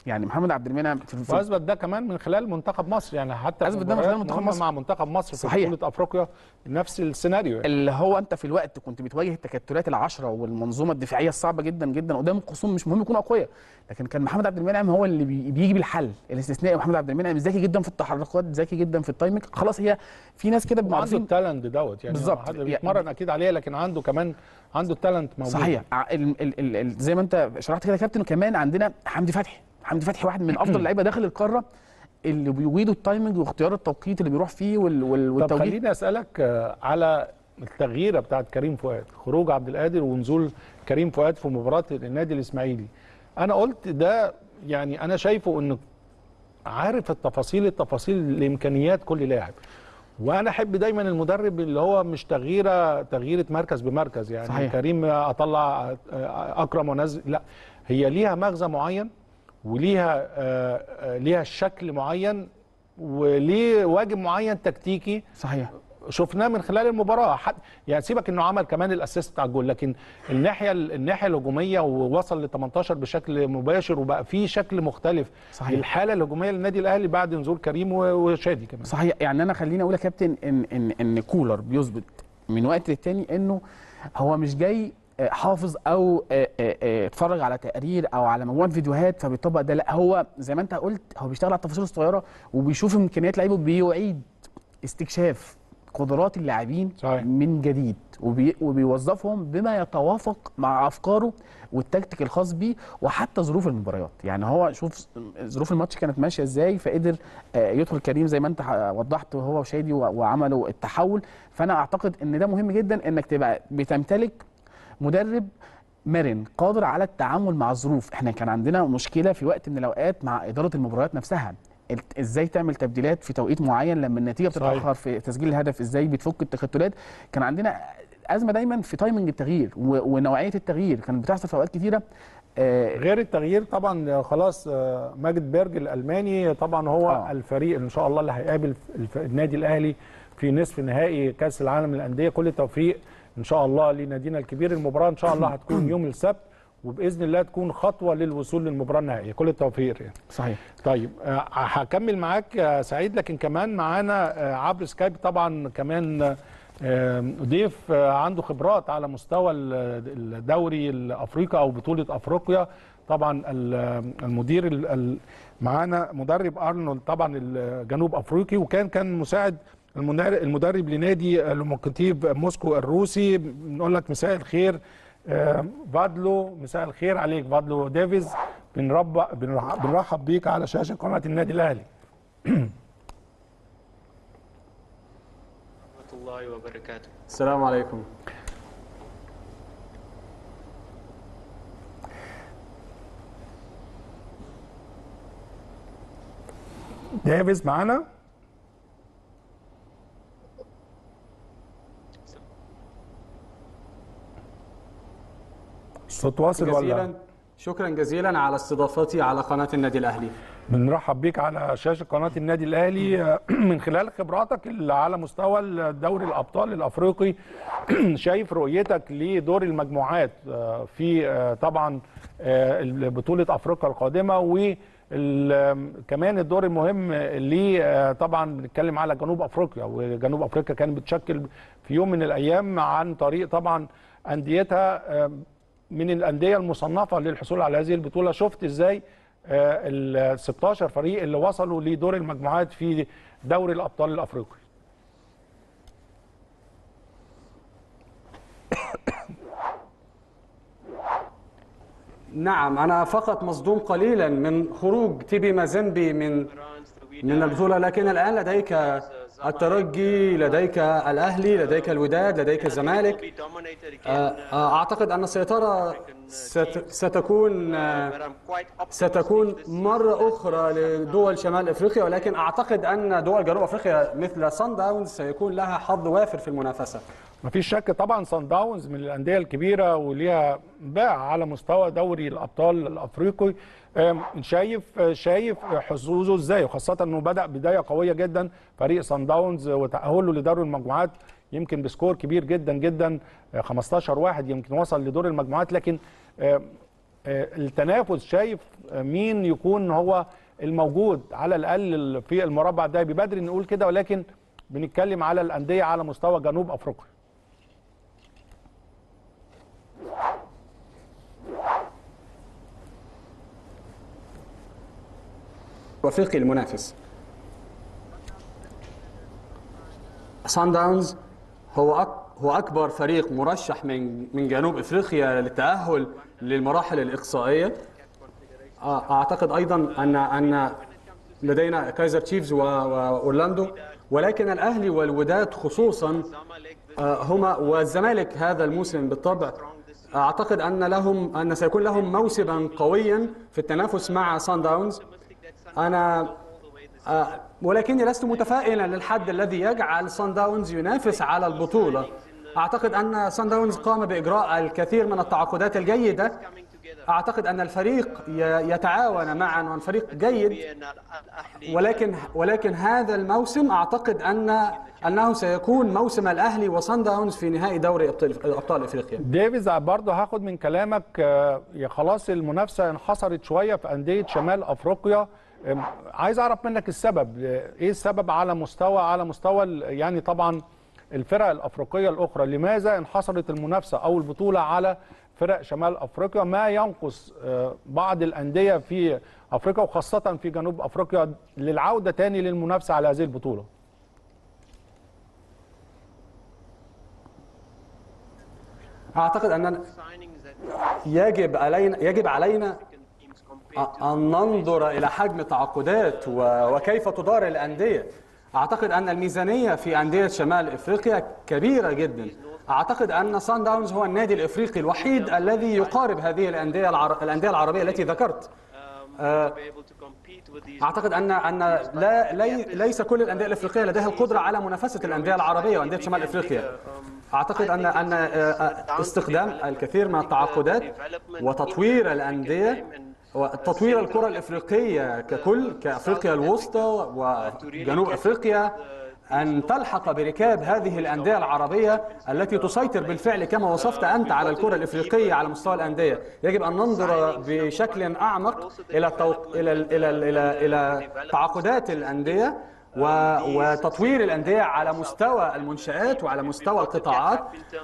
B: يعني محمد عبد المنعم في في-
A: واثبت ده كمان من خلال منتخب مصر يعني حتى
B: أثبت ده من خلال
A: مباريات
B: منتخب
A: مهمة
B: مصر.
A: مع منتخب مصر في
B: صحيح.
A: بطوله افريقيا نفس السيناريو يعني.
B: اللي هو انت في الوقت كنت بتواجه التكتلات العشره والمنظومه الدفاعيه الصعبه جدا جدا قدام خصوم مش مهم يكونوا اقوياء لكن كان محمد عبد المنعم هو اللي بي- بيجي بالحل الاستثنائي محمد عبد المنعم ذكي جدا في التحركات ذكي جدا في التايمنج خلاص هي في ناس كده
A: وعنده
B: معروفين
A: التالنت دوت يعني
B: بالظبط.
A: حد
B: يعني-
A: بيتمرن اكيد عليه لكن عنده كمان عنده التالنت موجود
B: صحيح ع- ال ال ال ال زي ما انت شرحت كده يا كابتن وكمان عندنا حمدي فتحي حمدي فتحي واحد من افضل اللعيبه داخل القاره اللي بيجيدوا التايمنج واختيار التوقيت اللي بيروح فيه وال وال
A: طب
B: والتوجيه
A: خليني اسالك آه، على التغييره بتاعت كريم فؤاد خروج عبد القادر ونزول كريم فؤاد في مباراه النادي الاسماعيلي انا قلت ده يعني انا شايفه انه عارف التفاصيل التفاصيل لامكانيات كل لاعب وانا احب دايما المدرب اللي هو مش تغييره تغييره مركز بمركز يعني
B: صحيح.
A: كريم اطلع آه، اكرم وانزل لا هي ليها مغزى معين وليها آه، آه، ليها شكل معين وليه واجب معين تكتيكي
B: صحيح
A: شفناه من خلال المباراه حد يعني سيبك انه عمل كمان الاسيست بتاع الجول لكن الناحيه الناحيه الهجوميه ووصل ل 18 بشكل مباشر وبقى في شكل مختلف
B: صحيح.
A: الحاله الهجوميه للنادي الاهلي بعد نزول كريم و- وشادي كمان
B: صحيح يعني انا خليني اقول يا كابتن ان ان ان كولر بيثبت من وقت للتاني انه هو مش جاي آه، حافظ او آه، آه، آه، اتفرج على تقارير او على مجموعه فيديوهات فبيطبق ده لا هو زي ما انت قلت هو بيشتغل على التفاصيل الصغيره وبيشوف امكانيات لعيبه بيعيد استكشاف قدرات اللاعبين
A: صحيح.
B: من جديد وبي وبيوظفهم بما يتوافق مع افكاره والتكتيك الخاص بيه وحتى ظروف المباريات يعني هو شوف ظروف الماتش كانت ماشيه ازاي فقدر آه، يدخل كريم زي ما انت ح- وضحت هو وشادي و- وعملوا التحول فانا اعتقد ان ده مهم جدا انك تبقى بتمتلك مدرب مرن قادر على التعامل مع الظروف احنا كان عندنا مشكله في وقت من الاوقات مع اداره المباريات نفسها الت- ازاي تعمل تبديلات في توقيت معين لما النتيجه
A: صحيح.
B: بتتاخر في تسجيل الهدف ازاي بتفك التكتلات كان عندنا ازمه دايما في تايمنج التغيير و- ونوعيه التغيير كانت بتحصل في اوقات كتيره آه،
A: غير التغيير طبعا خلاص آه، ماجد بيرج الالماني طبعا هو
B: آه.
A: آه. الفريق ان شاء الله اللي هيقابل الف- النادي الاهلي في نصف نهائي كاس العالم للانديه كل التوفيق ان شاء الله لنادينا الكبير المباراه ان شاء الله هتكون يوم السبت وباذن الله تكون خطوه للوصول للمباراه النهائيه كل التوفيق يعني.
B: صحيح
A: طيب آه، هكمل معاك يا سعيد لكن كمان معانا آه، عبر سكايب طبعا كمان آه، ضيف آه، عنده خبرات على مستوى ال- الدوري الافريقي او بطوله افريقيا طبعا ال- المدير ال- ال- معانا مدرب ارنولد طبعا الجنوب افريقي وكان كان مساعد المدرب المدرب لنادي اللوموكوتيف موسكو الروسي بنقول لك مساء الخير آه، فادلو مساء الخير عليك فادلو ديفيز بنرب بنرح- بنرحب بيك على شاشه قناه النادي الاهلي
E: ورحمة الله وبركاته
F: السلام عليكم
A: ديفيز معانا الصوت واصل ولا
F: جزيلا شكرا جزيلا على استضافتي على قناة النادي الأهلي
A: بنرحب بيك على شاشه قناه النادي الاهلي آه، من خلال خبراتك اللي على مستوى دوري الابطال الافريقي شايف رؤيتك لدور المجموعات آه، في آه، طبعا آه، بطوله افريقيا القادمه و كمان الدور المهم اللي آه، طبعا بنتكلم على جنوب افريقيا وجنوب افريقيا كانت بتشكل في يوم من الايام عن طريق طبعا انديتها آه، من الانديه المصنفه للحصول على هذه البطوله شفت ازاي ال 16 فريق اللي وصلوا لدور المجموعات في دوري الابطال الافريقي
F: نعم أنا فقط مصدوم قليلا من خروج تيبي مازيمبي من من البطولة لكن الآن لديك الترجي لديك الأهلي لديك الوداد لديك الزمالك آه، آه، أعتقد أن السيطرة ست- ستكون آه، ستكون مرة أخرى لدول شمال أفريقيا ولكن أعتقد أن دول جنوب أفريقيا مثل سان داونز سيكون لها حظ وافر في المنافسة
A: مفيش شك طبعا سان داونز من الانديه الكبيره وليها باع على مستوى دوري الابطال الافريقي أم، شايف شايف حظوظه ازاي وخاصه انه بدا بدايه قويه جدا فريق سان داونز وتاهله لدور المجموعات يمكن بسكور كبير جدا جدا 15 واحد يمكن وصل لدور المجموعات لكن أم، آه، التنافس شايف آه، مين يكون هو الموجود على الاقل في المربع ده بدري نقول كده ولكن بنتكلم على الانديه على مستوى جنوب افريقيا
F: وافريقي المنافس سان داونز هو أك هو اكبر فريق مرشح من من جنوب افريقيا للتاهل للمراحل الاقصائيه آه، اعتقد ايضا ان ان لدينا كايزر تشيفز و- واورلاندو ولكن الاهلي والوداد خصوصا آه، هما والزمالك هذا الموسم بالطبع اعتقد ان لهم ان سيكون لهم موسما قويا في التنافس مع سان داونز انا آه، ولكني لست متفائلا للحد الذي يجعل سان داونز ينافس على البطوله اعتقد ان سان داونز قام باجراء الكثير من التعاقدات الجيده اعتقد ان الفريق ي- يتعاون معا والفريق جيد ولكن ولكن هذا الموسم اعتقد ان انه سيكون موسم الاهلي وصن داونز في نهائي دوري ابطال ابطال افريقيا
A: ديفيز برضه هاخد من كلامك آه، يا خلاص المنافسه انحصرت شويه في انديه شمال افريقيا آم، عايز اعرف منك السبب آه، ايه السبب على مستوى على مستوى ال- يعني طبعا الفرق الافريقيه الاخرى لماذا انحصرت المنافسه او البطوله على فرق شمال افريقيا ما ينقص آه، بعض الانديه في افريقيا وخاصه في جنوب افريقيا للعوده تاني للمنافسه على هذه البطوله
F: اعتقد ان يجب علينا يجب علينا أن ننظر إلى حجم التعاقدات و- وكيف تدار الأندية أعتقد أن الميزانية في أندية شمال إفريقيا كبيرة جدا أعتقد أن سان داونز هو النادي الإفريقي الوحيد الذي يقارب هذه الأندية العر... الأندية العربية التي ذكرت آه، أعتقد أن أن لا لي... ليس كل الأندية الإفريقية لديها القدرة على منافسة الأندية العربية وأندية شمال إفريقيا أعتقد أن أن آه، آه، استخدام الكثير من التعاقدات وتطوير الأندية وتطوير الكرة الإفريقية ككل كأفريقيا الوسطى وجنوب أفريقيا أن تلحق بركاب هذه الأندية العربية التي تسيطر بالفعل كما وصفت أنت على الكرة الإفريقية على مستوى الأندية يجب أن ننظر بشكل أعمق إلى التوق... إلى إلى إلى إلى تعاقدات الأندية و... وتطوير الأندية على مستوى المنشآت وعلى مستوى القطاعات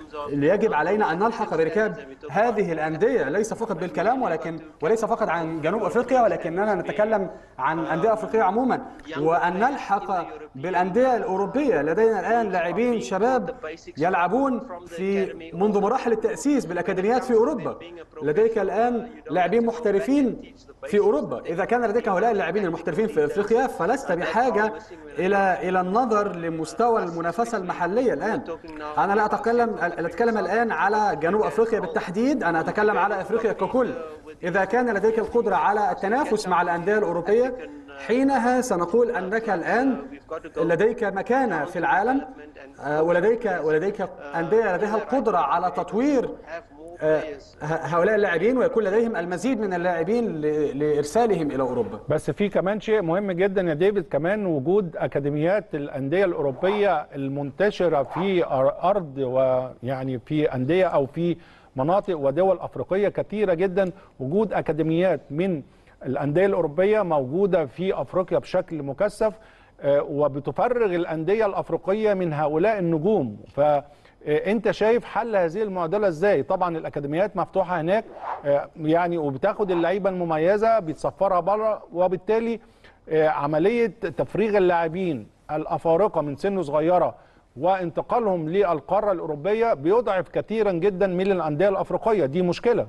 F: يجب علينا أن نلحق بركاب هذه الأندية ليس فقط بالكلام ولكن وليس فقط عن جنوب أفريقيا ولكننا نتكلم عن أندية أفريقية عموما وأن نلحق بالأندية الأوروبية لدينا الآن لاعبين شباب يلعبون في منذ مراحل التأسيس بالأكاديميات في أوروبا لديك الآن لاعبين محترفين في أوروبا إذا كان لديك هؤلاء اللاعبين المحترفين في أفريقيا فلست بحاجة إلى إلى النظر لمستوى المنافسة المحلية الآن أنا لا أتكلم لا أتكلم الآن على جنوب أفريقيا بالتحديد أنا أتكلم على أفريقيا ككل إذا كان لديك القدرة على التنافس مع الأندية الأوروبية حينها سنقول أنك الآن لديك مكانة في العالم آه، ولديك ولديك أندية لديها القدرة على تطوير آه، هؤلاء اللاعبين ويكون لديهم المزيد من اللاعبين ل- لإرسالهم إلى أوروبا
A: بس في كمان شيء مهم جدا يا ديفيد كمان وجود اكاديميات الانديه الاوروبيه المنتشره في أر- ارض ويعني في انديه او في مناطق ودول افريقيه كثيره جدا وجود اكاديميات من الانديه الاوروبيه موجوده في افريقيا بشكل مكثف آه، وبتفرغ الانديه الافريقيه من هؤلاء النجوم ف آه، انت شايف حل هذه المعضله ازاي طبعا الاكاديميات مفتوحه هناك آه، يعني وبتاخد اللعيبه المميزه بتسفرها بره وبالتالي آه، عمليه تفريغ اللاعبين الافارقه من سن صغيره وانتقالهم للقاره الاوروبيه بيضعف كثيرا جدا من الانديه الافريقيه دي مشكله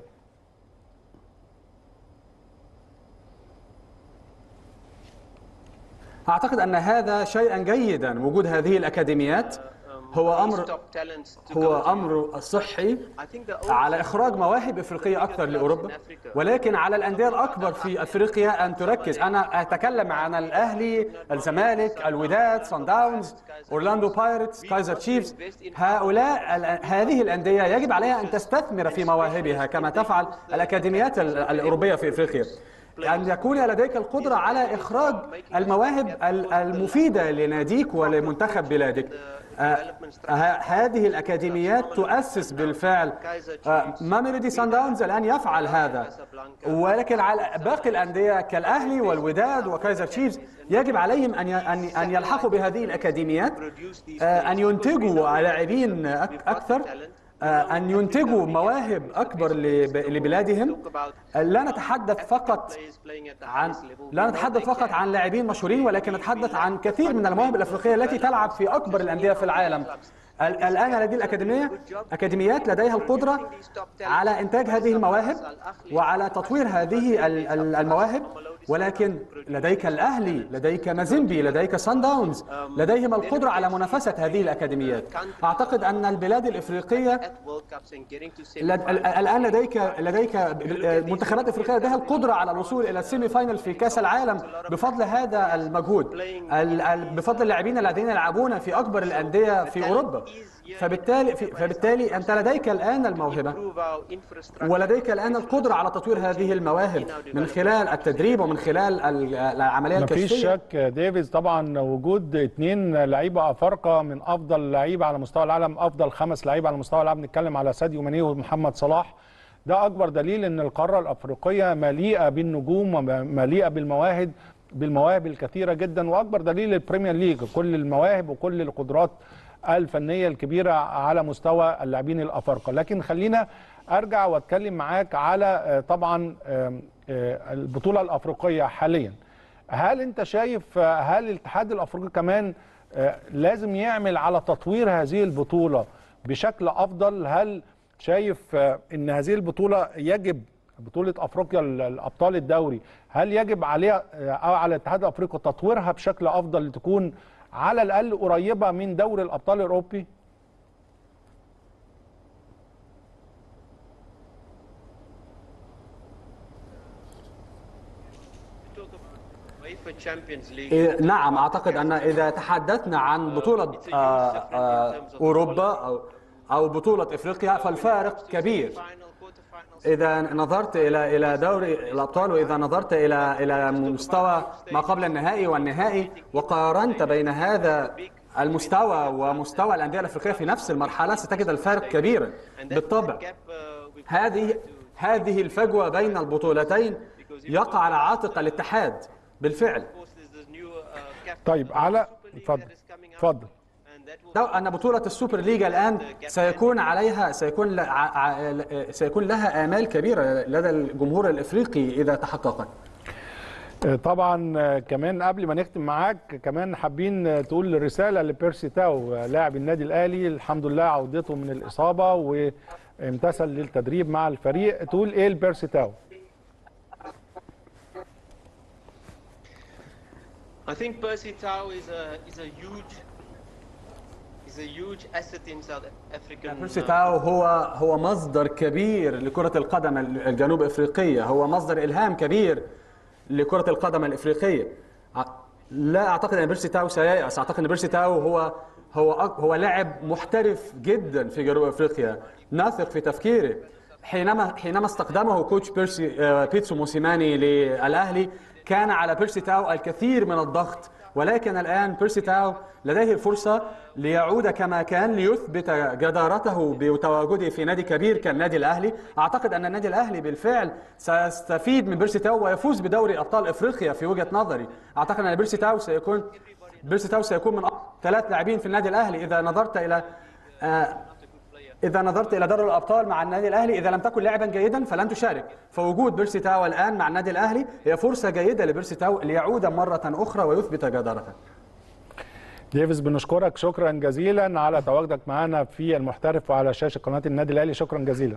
F: أعتقد أن هذا شيئا جيدا وجود هذه الأكاديميات هو أمر هو أمر صحي على إخراج مواهب إفريقية أكثر لأوروبا ولكن على الأندية الأكبر في أفريقيا أن تركز أنا أتكلم عن الأهلي الزمالك الوداد صن داونز أورلاندو بايرتس كايزر تشيفز هؤلاء ال- هذه الأندية يجب عليها أن تستثمر في مواهبها كما تفعل الأكاديميات ال- الأوروبية في أفريقيا أن يكون لديك القدرة على إخراج المواهب ال- المفيدة لناديك ولمنتخب بلادك آه، ه- هذه الأكاديميات تؤسس بالفعل آه، ماميلودي سان داونز الآن يفعل هذا ولكن على باقي الأندية كالأهلي والوداد وكايزر تشيفز يجب عليهم أن ي- أن أن يلحقوا بهذه الأكاديميات آه، أن ينتجوا لاعبين أك- أكثر آه، أن ينتجوا مواهب أكبر لب- لبلادهم آه، لا نتحدث فقط عن لا نتحدث فقط عن لاعبين مشهورين ولكن نتحدث عن كثير من المواهب الافريقيه التي تلعب في اكبر الانديه في العالم ال- الان هذه الاكاديميه اكاديميات لديها القدره على انتاج هذه المواهب وعلى تطوير هذه ال- ال- المواهب ولكن لديك الاهلي لديك مازيمبي لديك سان داونز لديهم القدره على منافسه هذه الاكاديميات اعتقد ان البلاد الافريقيه لد- ال- الان لديك لديك منتخبات افريقيه لديها القدره على الوصول الى السيمي فاينل في كاس العالم بفضل هذا المجهود ال- ال- بفضل اللاعبين الذين يلعبون في اكبر الانديه في اوروبا فبالتالي في- فبالتالي انت لديك الان الموهبه ولديك الان القدره على تطوير هذه المواهب من خلال التدريب ومن خلال ال- العمليه
A: مفيش
F: الكشفيه
A: شك ديفيز طبعا وجود اثنين لعيبه افارقه من افضل لعيبه على مستوى العالم افضل خمس لعيبه على مستوى العالم نتكلم على ساديو ماني ومحمد صلاح ده اكبر دليل ان القاره الافريقيه مليئه بالنجوم ومليئه بالمواهب بالمواهب الكثيره جدا واكبر دليل البريمير ليج كل المواهب وكل القدرات الفنيه الكبيره على مستوى اللاعبين الافارقه لكن خلينا ارجع واتكلم معاك على آه، طبعا آم، آه، البطوله الافريقيه حاليا هل انت شايف آه، هل الاتحاد الافريقي كمان آه، لازم يعمل على تطوير هذه البطوله بشكل افضل هل شايف آه، ان هذه البطوله يجب بطوله افريقيا ال- الابطال الدوري هل يجب عليها آه، او على الاتحاد الافريقي تطويرها بشكل افضل لتكون على الاقل قريبه من دوري الابطال الاوروبي
F: إيه، نعم اعتقد ان اذا تحدثنا عن بطوله آه، آه، اوروبا او او بطوله افريقيا فالفارق كبير اذا نظرت الى الى دوري الابطال واذا نظرت الى الى مستوى ما قبل النهائي والنهائي وقارنت بين هذا المستوى ومستوى الانديه الافريقيه في نفس المرحله ستجد الفارق كبيرا بالطبع هذه هذه الفجوه بين البطولتين يقع على عاتق الاتحاد بالفعل
A: طيب على اتفضل اتفضل
F: لو ان بطوله السوبر ليج الان سيكون عليها سيكون ل- ع- ع- سيكون لها امال كبيره لدى الجمهور الافريقي اذا تحققت
A: آه، طبعا آه، كمان قبل ما نختم معاك كمان حابين آه، تقول رساله لبيرسي تاو آه، لاعب النادي الاهلي الحمد لله عودته من الاصابه وامتثل للتدريب مع الفريق تقول ايه لبيرسي تاو
E: I think Percy Tau is a is a huge is a huge asset in South African.
F: بيرسي تاو هو هو مصدر كبير لكرة القدم الجنوب افريقية هو مصدر الهام كبير لكرة القدم الافريقية ع- لا اعتقد ان بيرسي تاو سييأس اعتقد ان بيرسي تاو هو هو أك- هو لاعب محترف جدا في جنوب افريقيا ناثق في تفكيره حينما حينما استخدمه كوتش بيرسي آه، بيتسو موسيماني للاهلي كان على بيرسي تاو الكثير من الضغط ولكن الآن بيرسي تاو لديه الفرصة ليعود كما كان ليثبت جدارته بتواجده في نادي كبير كالنادي الأهلي أعتقد أن النادي الأهلي بالفعل سيستفيد من بيرسي تاو ويفوز بدوري أبطال إفريقيا في وجهة نظري أعتقد أن بيرسي تاو سيكون بيرسي تاو سيكون من أفضل ثلاث لاعبين في النادي الأهلي إذا نظرت إلى آه، إذا نظرت إلى دوري الأبطال مع النادي الأهلي إذا لم تكن لاعبا جيدا فلن تشارك فوجود بيرسي تاو الآن مع النادي الأهلي هي فرصة جيدة لبيرسي تاو ليعود مرة أخرى ويثبت جدارته
A: ديفيز بنشكرك شكرا جزيلا على تواجدك معنا في المحترف وعلى شاشه قناه النادي الاهلي شكرا جزيلا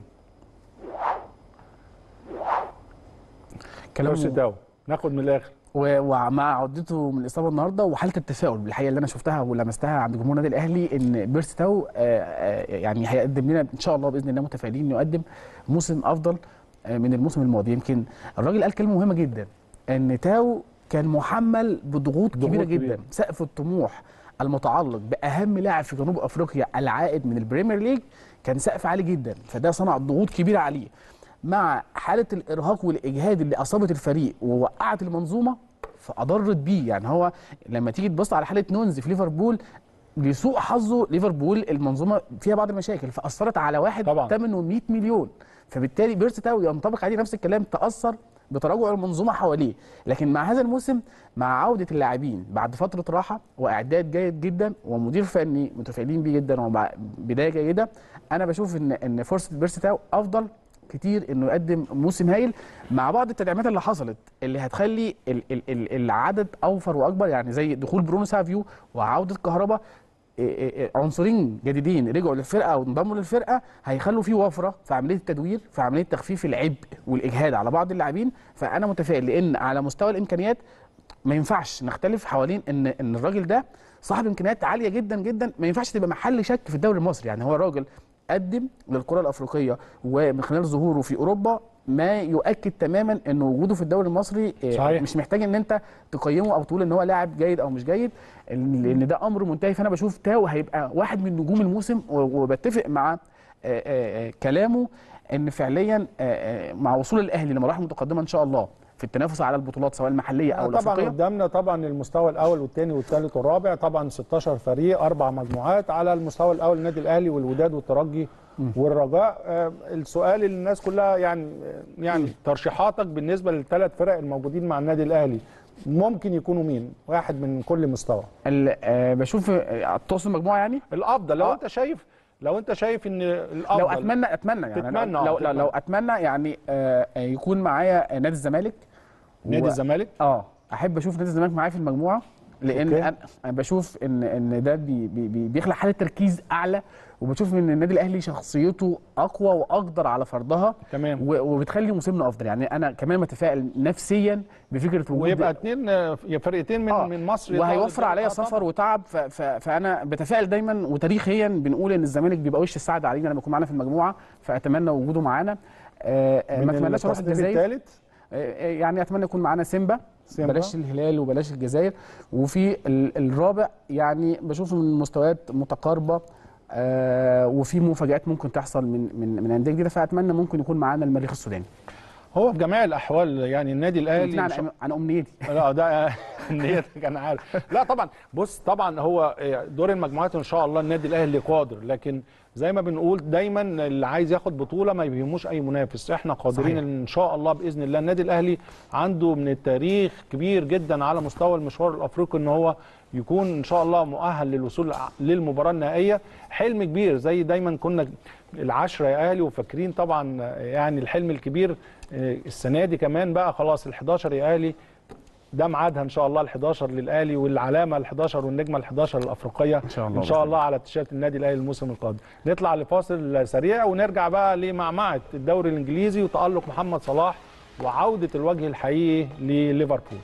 A: بيرسي
B: كلام
A: تاو ناخد من الاخر
B: و- ومع عودته من الاصابه النهارده وحاله التفاؤل بالحقيقه اللي انا شفتها ولمستها عند جمهور النادي الاهلي ان بيرسي تاو آه، آه، يعني هيقدم لنا ان شاء الله باذن الله متفائلين انه يقدم موسم افضل آه، من الموسم الماضي يمكن الراجل قال كلمه مهمه جدا ان تاو كان محمل بضغوط
A: ضغوط
B: كبيره
A: كبيرة.
B: جدا سقف الطموح المتعلق باهم لاعب في جنوب افريقيا العائد من البريمير ليج كان سقف عالي جدا فده صنع ضغوط كبيره عليه مع حاله الارهاق والاجهاد اللي اصابت الفريق ووقعت المنظومه فاضرت بيه يعني هو لما تيجي تبص على حاله نونز في ليفربول لسوء حظه ليفربول المنظومه فيها بعض المشاكل فاثرت على واحد
A: طبعاً.
B: ثمنه 100 مليون فبالتالي بيرس تاو ينطبق عليه نفس الكلام تاثر بتراجع المنظومه حواليه لكن مع هذا الموسم مع عوده اللاعبين بعد فتره راحه واعداد جيد جدا ومدير فني متفائلين بيه جدا وبدايه جيده انا بشوف ان ان فرصه بيرس تاو افضل كتير انه يقدم موسم هايل مع بعض التدعيمات اللي حصلت اللي هتخلي ال- ال- ال- العدد اوفر واكبر يعني زي دخول برونو سافيو وعوده كهربا إيه إيه إيه عنصرين جديدين رجعوا للفرقه وانضموا للفرقه هيخلوا في وفره في عمليه التدوير في عمليه تخفيف العبء والاجهاد على بعض اللاعبين فانا متفائل لان على مستوى الامكانيات ما ينفعش نختلف حوالين ان ان الراجل ده صاحب امكانيات عاليه جدا جدا ما ينفعش تبقى محل شك في الدوري المصري يعني هو راجل قدم للكره الافريقيه ومن خلال ظهوره في اوروبا ما يؤكد تماما ان وجوده في الدوري المصري آه،
A: صحيح.
B: مش محتاج ان انت تقيمه او تقول ان هو لاعب جيد او مش جيد لان ده امر منتهي فانا بشوف تاو هيبقى واحد من نجوم الموسم و- وبتفق مع آه، آه، آه، كلامه ان فعليا آه، آه، مع وصول الاهلي لمراحل متقدمه ان شاء الله في التنافس على البطولات سواء المحليه او
A: طبعا
B: الافريقيه
A: قدامنا طبعا المستوى الاول والثاني والثالث والرابع طبعا 16 فريق اربع مجموعات على المستوى الاول النادي الاهلي والوداد والترجي والرجاء آه، السؤال اللي الناس كلها يعني يعني ترشيحاتك بالنسبه للثلاث فرق الموجودين مع النادي الاهلي ممكن يكونوا مين واحد من كل مستوى
B: ال- آه، بشوف آه، تقصد مجموعه يعني
A: الافضل لو
B: آه.
A: انت شايف لو انت شايف ان الافضل
B: لو اتمنى اتمنى يعني
A: تتمنى،
B: لو
A: آه،
B: لو,
A: تتمنى.
B: لو اتمنى يعني آه، آه، يكون معايا نادي الزمالك
A: نادي
B: و-
A: الزمالك
B: اه احب اشوف نادي الزمالك معايا في المجموعه لان
A: أوكي.
B: انا أنا بشوف ان ان ده بي بي بي بيخلق حاله تركيز اعلى وبشوف ان النادي الاهلي شخصيته اقوى واقدر على فرضها
A: تمام
B: و- وبتخلي موسمنا افضل يعني انا كمان متفائل نفسيا بفكره وجود
A: ويبقى اثنين فرقتين من
B: آه.
A: من مصر
B: وهيوفر
A: آه،
B: عليا
A: طبعاً.
B: سفر وتعب ف ف فانا بتفائل دايما وتاريخيا بنقول ان الزمالك بيبقى وش السعد علينا لما يكون معانا في المجموعه فاتمنى وجوده معانا آه، آه،
A: من
B: ما اتمناش اروح
A: التصنيف
B: الجزائر
A: الثالث
B: آه، يعني اتمنى يكون معانا سيمبا
A: سيمبا.
B: بلاش الهلال وبلاش الجزائر وفي ال- الرابع يعني بشوف من مستويات متقاربه آه وفي مفاجات ممكن تحصل من من من انديه جديده فاتمنى ممكن يكون معانا المريخ السوداني
A: هو في جميع الاحوال يعني النادي الاهلي
B: عن,
A: إن شاء-
B: عن امنيتي
A: لا ده نيتك انا عارف لا طبعا بص طبعا هو دور المجموعات ان شاء الله النادي الاهلي قادر لكن زي ما بنقول دايما اللي عايز ياخد بطوله ما يهموش اي منافس احنا قادرين
B: صحيح.
A: ان شاء الله باذن الله النادي الاهلي عنده من التاريخ كبير جدا على مستوى المشوار الافريقي ان هو يكون ان شاء الله مؤهل للوصول للمباراه النهائيه حلم كبير زي دايما كنا العشرة يا اهلي وفاكرين طبعا يعني الحلم الكبير آه، السنه دي كمان بقى خلاص ال11 يا اهلي ده ميعادها ان شاء الله ال11 للاهلي والعلامه ال11 والنجمه ال11 الافريقيه
B: إن شاء الله
A: ان شاء
B: بإذن
A: الله على تيشيرت النادي الاهلي الموسم القادم نطلع لفاصل سريع ونرجع بقى لمعمعه الدوري الانجليزي وتالق محمد صلاح وعوده الوجه الحقيقي لليفربول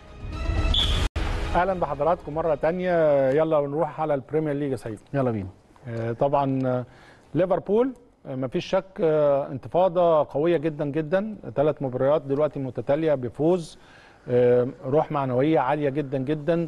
A: اهلا بحضراتكم مره تانية يلا نروح على البريمير ليج يا سيد
B: يلا بينا
A: آه، طبعا آه، ليفربول آه، مفيش شك آه، انتفاضه قويه جدا جدا ثلاث مباريات دلوقتي متتاليه بفوز آه، روح معنويه عاليه جدا جدا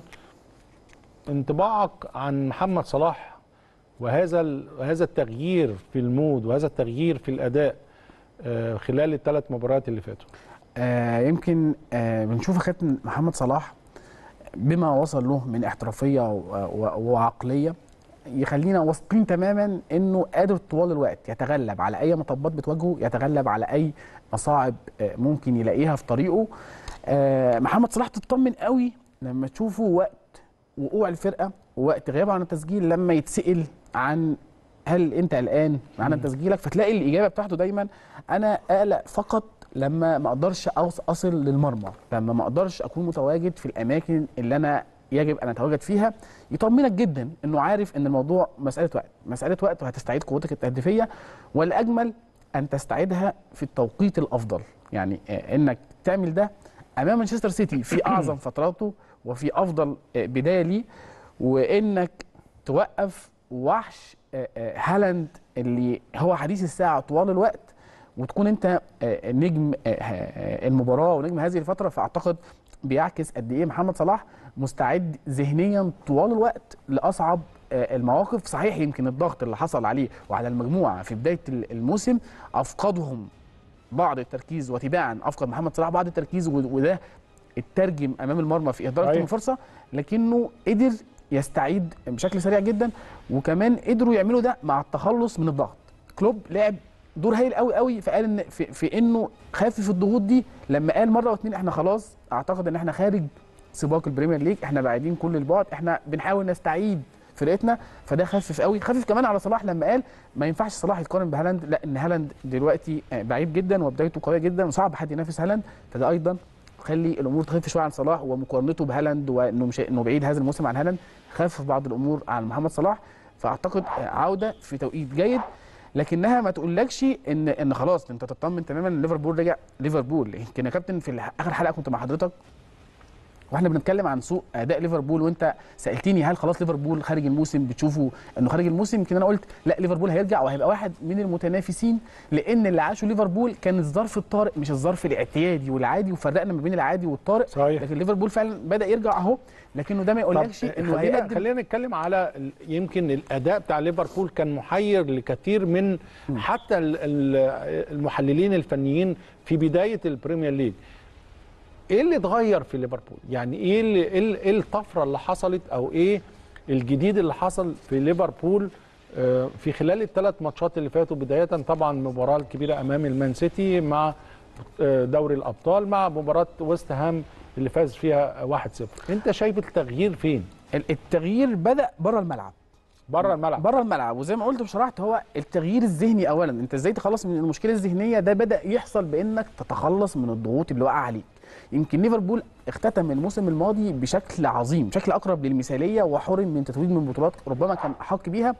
A: انطباعك عن محمد صلاح وهذا ال- هذا التغيير في المود وهذا التغيير في الاداء آه، خلال الثلاث مباريات اللي فاتوا
B: آه يمكن آه بنشوف كابتن محمد صلاح بما وصل له من احترافيه و- و- وعقليه يخلينا واثقين تماما انه قادر طوال الوقت يتغلب على اي مطبات بتواجهه يتغلب على اي مصاعب آه، ممكن يلاقيها في طريقه آه، محمد صلاح تطمن قوي لما تشوفه وقت وقوع الفرقه ووقت غيابه عن التسجيل لما يتسال عن هل انت قلقان عن تسجيلك فتلاقي الاجابه بتاعته دايما انا اقلق فقط لما ما اقدرش أوص- اصل للمرمى لما ما اقدرش اكون متواجد في الاماكن اللي انا يجب ان اتواجد فيها يطمنك جدا انه عارف ان الموضوع مساله وقت مساله وقت وهتستعيد قوتك التهديفيه والاجمل ان تستعيدها في التوقيت الافضل يعني آه، انك تعمل ده امام مانشستر سيتي في اعظم فتراته وفي افضل آه، بدايه ليه وانك توقف وحش آه، آه، هالاند اللي هو حديث الساعه طوال الوقت وتكون انت آه، نجم آه، آه، المباراه ونجم هذه الفتره فاعتقد بيعكس قد ايه محمد صلاح مستعد ذهنيا طوال الوقت لاصعب آه، المواقف صحيح يمكن الضغط اللي حصل عليه وعلى المجموعه في بدايه الموسم افقدهم بعض التركيز وتباعا افقد محمد صلاح بعض التركيز و- وده اترجم امام المرمى في اهدار
A: أيوة.
B: أيوة. فرصه لكنه قدر يستعيد بشكل سريع جدا وكمان قدروا يعملوا ده مع التخلص من الضغط كلوب لعب دور هايل قوي قوي فقال ان في, في انه خفف الضغوط دي لما قال مره واثنين احنا خلاص اعتقد ان احنا خارج سباق البريمير ليج احنا بعيدين كل البعد احنا بنحاول نستعيد فرقتنا فده خفف قوي خفف كمان على صلاح لما قال ما ينفعش صلاح يتقارن بهالاند لا ان هالاند دلوقتي آه، بعيد جدا وبدايته قويه جدا وصعب حد ينافس هالاند فده ايضا خلي الامور تخف شويه عن صلاح ومقارنته بهالاند وانه مش انه بعيد هذا الموسم عن هالاند خفف بعض الامور عن محمد صلاح فاعتقد آه، عوده في توقيت جيد لكنها ما تقولكش ان ان خلاص انت تطمن تماما ان ليفربول رجع ليفربول يمكن يا كابتن في الح- اخر حلقه كنت مع حضرتك واحنا بنتكلم عن سوء اداء ليفربول وانت سالتني هل خلاص ليفربول خارج الموسم بتشوفوا انه خارج الموسم يمكن انا قلت لا ليفربول هيرجع وهيبقى واحد من المتنافسين لان اللي عاشوا ليفربول كان الظرف الطارئ مش الظرف الاعتيادي والعادي وفرقنا ما بين العادي والطارئ
A: صحيح.
B: لكن ليفربول فعلا بدا يرجع اهو لكنه ده ما يقولكش
A: طب
B: انه
A: خلينا
B: هيقدم
A: خلينا نتكلم على ال- يمكن الاداء بتاع ليفربول كان محير لكثير من حتى ال- ال- المحللين الفنيين في بدايه البريمير ليج ايه اللي اتغير في ليفربول يعني ايه اللي ايه ال- إيه الطفره اللي حصلت او ايه الجديد اللي حصل في ليفربول آه، في خلال الثلاث ماتشات اللي فاتوا بدايه طبعا المباراه الكبيره امام المان سيتي مع آه، دوري الابطال مع مباراه ويست هام اللي فاز فيها 1-0 انت شايف التغيير فين
B: التغيير بدا بره الملعب
A: بره الملعب
B: بره الملعب وزي ما قلت وشرحت هو التغيير الذهني اولا انت ازاي تخلص من المشكله الذهنيه ده بدا يحصل بانك تتخلص من الضغوط اللي واقعه عليك يمكن ليفربول اختتم الموسم الماضي بشكل عظيم بشكل اقرب للمثاليه وحرم من تتويج من بطولات ربما كان احق بيها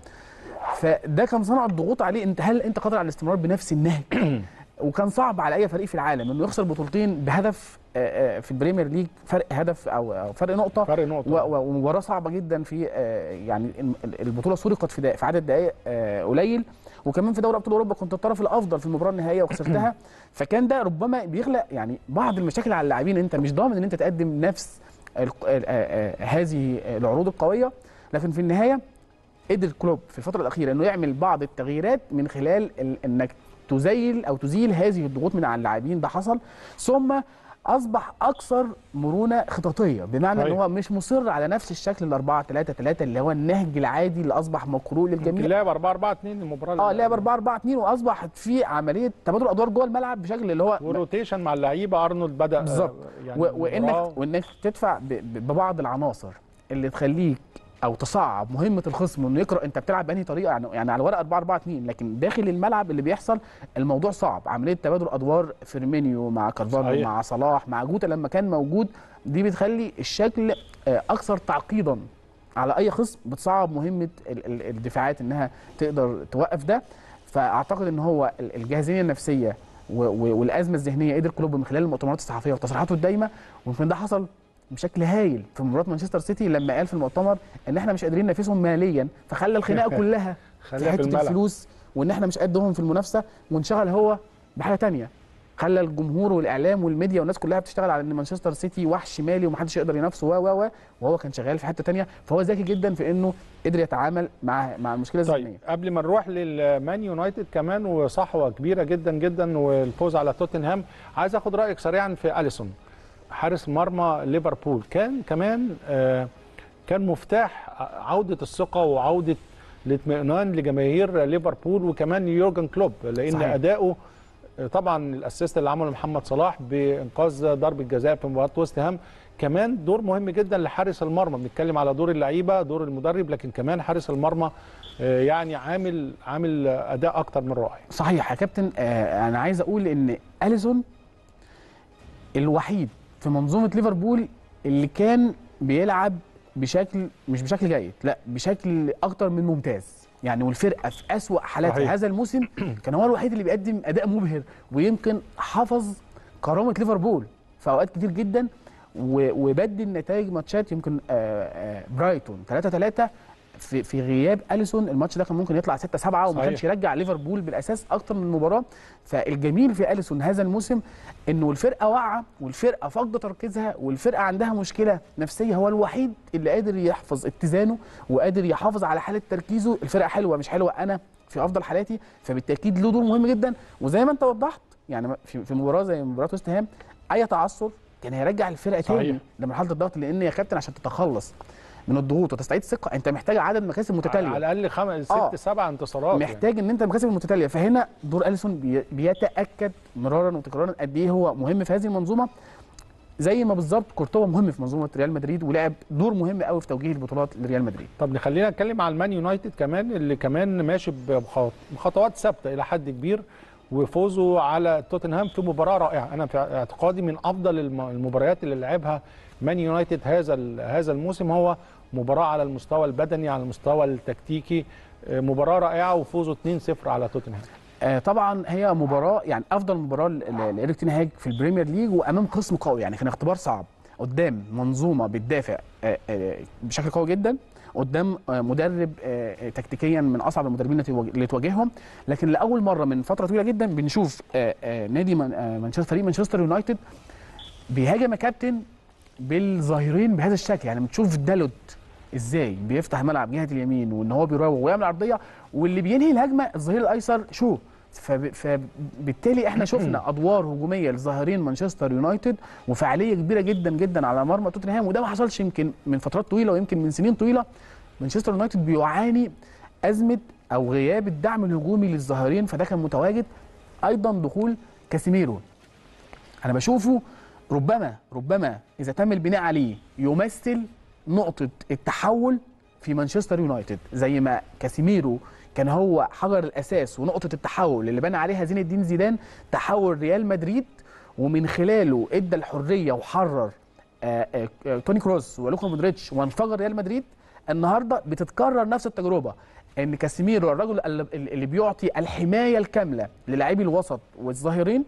B: فده كان صنع الضغوط عليه انت هل انت قادر على الاستمرار بنفس النهج وكان صعب على اي فريق في العالم انه يخسر بطولتين بهدف آه، آه، في البريمير ليج فرق هدف او أو فرق نقطه
A: فرق نقطة.
B: و- و- ومباراه صعبه جدا في آه، يعني الم- البطوله سرقت في دقائق- في عدد دقائق آه، قليل وكمان في دوري ابطال اوروبا كنت الطرف الافضل في المباراه النهائيه وخسرتها فكان ده ربما بيخلق يعني بعض المشاكل على اللاعبين انت مش ضامن ان انت تقدم نفس الق- آه، آه، هذه العروض القويه لكن في النهايه قدر كلوب في الفتره الاخيره انه يعمل بعض التغييرات من خلال ال- انك تزيل او تزيل هذه الضغوط من على اللاعبين ده حصل ثم اصبح اكثر مرونه خططيه بمعنى ان
A: صحيح.
B: هو مش مصر على نفس الشكل ال 4 3 3 اللي هو النهج العادي اللي اصبح مقروء
A: يمكن
B: للجميع
A: لعب 4 4 2 المباراه
B: اه لعب 4 4 2 واصبحت في عمليه تبادل ادوار جوه الملعب بشكل اللي هو
A: وروتيشن مع اللعيبه ارنولد بدا آه،
B: بالظبط
A: يعني
B: و-
A: المباراة
B: وانك وانك تدفع ب- ب- ببعض العناصر اللي تخليك او تصعب مهمه الخصم انه يقرا انت بتلعب بأنهي طريقه يعني يعني على الورق 4 4 2 لكن داخل الملعب اللي بيحصل الموضوع صعب عمليه تبادل ادوار فيرمينيو مع كارفالو
A: صحيح.
B: مع صلاح مع جوتا لما كان موجود دي بتخلي الشكل آه، اكثر تعقيدا على اي خصم بتصعب مهمه ال- ال- الدفاعات انها تقدر توقف ده فاعتقد ان هو ال- الجاهزيه النفسيه و- و- والازمه الذهنيه قدر كلوب من خلال المؤتمرات الصحفيه وتصريحاته الدايمه ويمكن ده حصل بشكل هايل في مباراه مانشستر سيتي لما قال في المؤتمر ان احنا مش قادرين ننافسهم ماليا فخلى الخناقه كلها في
A: خليها في
B: حته
A: الملعب.
B: الفلوس وان احنا مش قدهم في المنافسه وانشغل هو بحاجه تانية خلى الجمهور والاعلام والميديا والناس كلها بتشتغل على ان مانشستر سيتي وحش مالي ومحدش يقدر ينافسه و و و وهو كان شغال في حته تانية فهو ذكي جدا في انه قدر يتعامل مع مع المشكله الذهنيه
A: طيب قبل ما نروح للمان يونايتد كمان وصحوه كبيره جدا جدا والفوز على توتنهام عايز اخد رايك سريعا في اليسون حارس مرمى ليفربول كان كمان آه كان مفتاح عوده الثقه وعوده الاطمئنان لجماهير ليفربول وكمان يورجن كلوب لان
B: صحيح.
A: اداؤه آه، طبعا الاسيست اللي عمله محمد صلاح بانقاذ ضربه جزاء في مباراه ويست هام كمان دور مهم جدا لحارس المرمى بنتكلم على دور اللعيبه دور المدرب لكن كمان حارس المرمى آه، يعني عامل عامل اداء اكتر من رائع
B: صحيح يا كابتن آه انا عايز اقول ان اليسون الوحيد في منظومه ليفربول اللي كان بيلعب بشكل مش بشكل جيد لا بشكل اكتر من ممتاز يعني والفرقه في اسوا حالات
A: صحيح.
B: هذا الموسم كان هو الوحيد اللي بيقدم اداء مبهر ويمكن حفظ كرامه ليفربول في اوقات كتير جدا و- وبدل نتائج ماتشات يمكن آه، آه، برايتون 3 3 في في غياب اليسون الماتش ده كان ممكن يطلع 6 7 وما
A: صحيح.
B: كانش يرجع ليفربول بالاساس اكتر من مباراه فالجميل في اليسون هذا الموسم انه الفرقه واقعه والفرقه فاقده تركيزها والفرقه عندها مشكله نفسيه هو الوحيد اللي قادر يحفظ اتزانه وقادر يحافظ على حاله تركيزه الفرقه حلوه مش حلوه انا في افضل حالاتي فبالتاكيد له دور مهم جدا وزي ما انت وضحت يعني في في مباراه زي مباراه وست هام اي تعثر كان هيرجع الفرقه
A: صحيح.
B: تاني لمرحله الضغط لان يا كابتن عشان تتخلص من الضغوط وتستعيد الثقه انت محتاج عدد مكاسب متتاليه
A: على الاقل خمس ست
B: آه.
A: سبع انتصارات يعني.
B: محتاج ان انت المكاسب المتتاليه فهنا دور اليسون بي- بيتاكد مرارا وتكرارا قد ايه هو مهم في هذه المنظومه زي ما بالظبط كورتوا مهم في منظومه ريال مدريد ولعب دور مهم قوي في توجيه البطولات لريال مدريد
A: طب نخلينا نتكلم على المان يونايتد كمان اللي كمان ماشي بخط- بخطوات ثابته الى حد كبير وفوزه على توتنهام في مباراه رائعه انا في اعتقادي من افضل الم- المباريات اللي لعبها مان يونايتد هذا ال- هذا الموسم هو مباراه على المستوى البدني على المستوى التكتيكي آه، مباراه رائعه وفوزه 2-0 على توتنهام
B: آه طبعا هي مباراه يعني افضل مباراه ل- ل- لإيريك تين هاج في البريمير ليج وامام خصم قوي يعني كان اختبار صعب قدام منظومه بتدافع آه آه بشكل قوي جدا قدام آه مدرب آه آه، تكتيكيا من اصعب المدربين اللي تواجه- اللي تواجههم لكن لاول مره من فتره طويله جدا بنشوف آه آه نادي من- آه مانشستر فريق مانشستر يونايتد بيهاجم يا كابتن بالظاهرين بهذا الشكل يعني بتشوف دالوت ازاي بيفتح ملعب جهه اليمين وان هو بيراوغ ويعمل عرضيه واللي بينهي الهجمه الظهير الايسر شو فب- فبالتالي احنا شفنا ادوار هجوميه لظاهرين مانشستر يونايتد وفعاليه كبيره جدا جدا على مرمى توتنهام وده ما حصلش يمكن من فترات طويله ويمكن من سنين طويله مانشستر يونايتد بيعاني ازمه او غياب الدعم الهجومي للظاهرين فده كان متواجد ايضا دخول كاسيميرو انا بشوفه ربما ربما اذا تم البناء عليه يمثل نقطه التحول في مانشستر يونايتد زي ما كاسيميرو كان هو حجر الاساس ونقطه التحول اللي بنى عليها زين الدين زيدان تحول ريال مدريد ومن خلاله ادى الحريه وحرر آه، آه، آه، توني كروس ولوكا مودريتش وانفجر ريال مدريد النهارده بتتكرر نفس التجربه ان كاسيميرو الرجل اللي- اللي بيعطي الحمايه الكامله للاعبي الوسط والظاهرين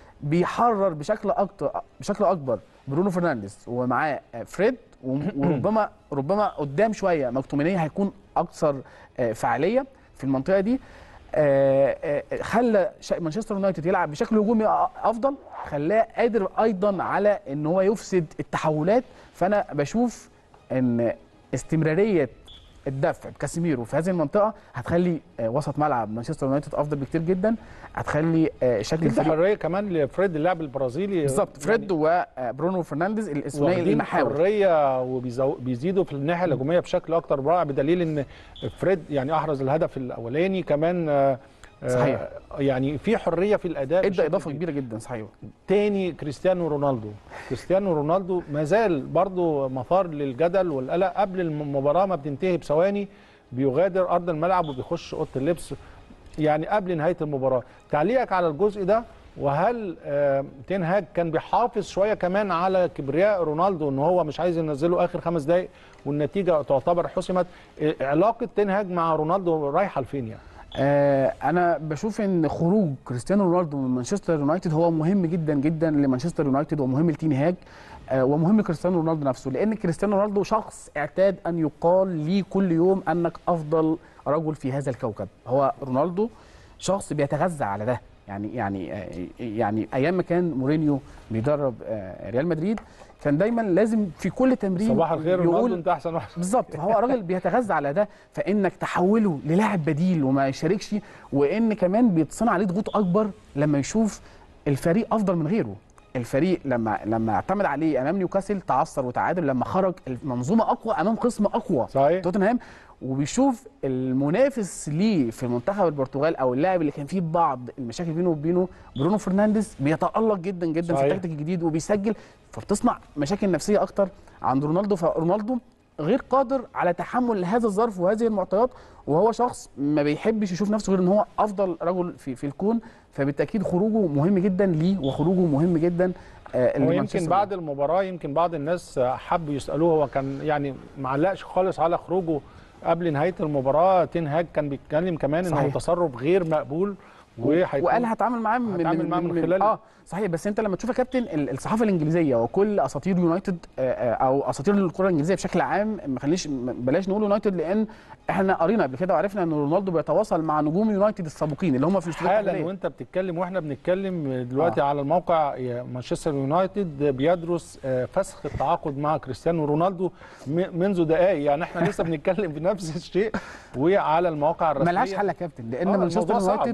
B: بيحرر بشكل اكتر بشكل اكبر برونو فرنانديز ومعاه فريد و- وربما ربما قدام شويه مكتومينيه هيكون اكثر آه، فعاليه في المنطقه دي آه، آه، خلى شا- مانشستر يونايتد يلعب بشكل هجومي أ- افضل خلاه قادر ايضا على ان هو يفسد التحولات فانا بشوف ان استمراريه الدفع بكاسيميرو في هذه المنطقه هتخلي آه، وسط ملعب مانشستر يونايتد افضل بكتير جدا هتخلي آه، شكل
A: دي
B: الفريق
A: حريه كمان لفريد اللاعب البرازيلي
B: بالظبط فريد وبرونو فرنانديز الثنائي
A: واخدين
B: المحاور
A: حريه وبيزيدوا في الناحيه الهجوميه بشكل اكتر رائع بدليل ان فريد يعني احرز الهدف الاولاني كمان آه، آه،
B: صحيح.
A: يعني في حريه في الاداء
B: ادى
A: بشكل
B: اضافه
A: كبير.
B: كبيره جدا صحيح
A: تاني كريستيانو رونالدو كريستيانو رونالدو ما زال برضه مثار للجدل والقلق قبل المباراه ما بتنتهي بثواني بيغادر ارض الملعب وبيخش اوضه اللبس يعني قبل نهايه المباراه تعليقك على الجزء ده وهل آه، تين هاج كان بيحافظ شويه كمان على كبرياء رونالدو ان هو مش عايز ينزله اخر خمس دقائق والنتيجه تعتبر حسمت آه، علاقه تين هاج مع رونالدو رايحه لفين يعني
B: آه انا بشوف ان خروج كريستيانو رونالدو من مانشستر يونايتد هو مهم جدا جدا لمانشستر يونايتد ومهم لتيني هاج آه ومهم كريستيانو رونالدو نفسه لان كريستيانو رونالدو شخص اعتاد ان يقال لي كل يوم انك افضل رجل في هذا الكوكب هو رونالدو شخص بيتغذى على ده يعني يعني آه، يعني ايام ما كان مورينيو بيدرب آه، ريال مدريد كان دايما لازم في كل تمرين
A: صباح الخير رونالدو
B: يقول
A: انت احسن واحد
B: بالظبط فهو راجل بيتغذى على ده فانك تحوله للاعب بديل وما يشاركش وان كمان بيتصنع عليه ضغوط اكبر لما يشوف الفريق افضل من غيره الفريق لما لما اعتمد عليه امام نيوكاسل تعثر وتعادل لما خرج المنظومه اقوى امام خصم اقوى
A: صحيح.
B: توتنهام وبيشوف المنافس ليه في منتخب البرتغال او اللاعب اللي كان فيه بعض المشاكل بينه وبينه برونو فرنانديز بيتالق جدا جدا في
A: صحيح.
B: التكتيك الجديد وبيسجل فبتصنع مشاكل نفسيه اكتر عند رونالدو فرونالدو غير قادر على تحمل هذا الظرف وهذه المعطيات وهو شخص ما بيحبش يشوف نفسه غير ان هو افضل رجل في في الكون فبالتاكيد خروجه مهم جدا ليه وخروجه مهم جدا آه
A: هو
B: لمانشستر
A: يمكن بعد المباراه يمكن بعض الناس حبوا يسالوه هو كان يعني معلقش خالص على خروجه قبل نهايه المباراه تين هاج كان بيتكلم كمان انه
B: صحيح.
A: تصرف غير مقبول وهيكون
B: وقال هتعامل معاه من
A: هتعامل معاه من خلال-
B: اه صحيح بس انت لما تشوف يا كابتن ال- الصحافه الانجليزيه وكل اساطير يونايتد آه، آه، او اساطير الكره الانجليزيه بشكل عام ما خليش م- بلاش نقول يونايتد لان احنا قرينا قبل كده وعرفنا ان رونالدو بيتواصل مع نجوم يونايتد السابقين اللي هم في الاستوديوهات
A: حالا
B: التحليلية.
A: وانت بتتكلم واحنا بنتكلم دلوقتي
B: آه.
A: آه. على الموقع يا مانشستر يونايتد بيدرس آه، فسخ التعاقد مع كريستيانو رونالدو م- منذ دقائق يعني احنا لسه بنتكلم في نفس الشيء وعلى المواقع الرسميه
B: ملهاش حل يا كابتن لان
A: آه،
B: مانشستر
A: الموضوع صعب
B: يونايتد
A: الموضوع
B: اه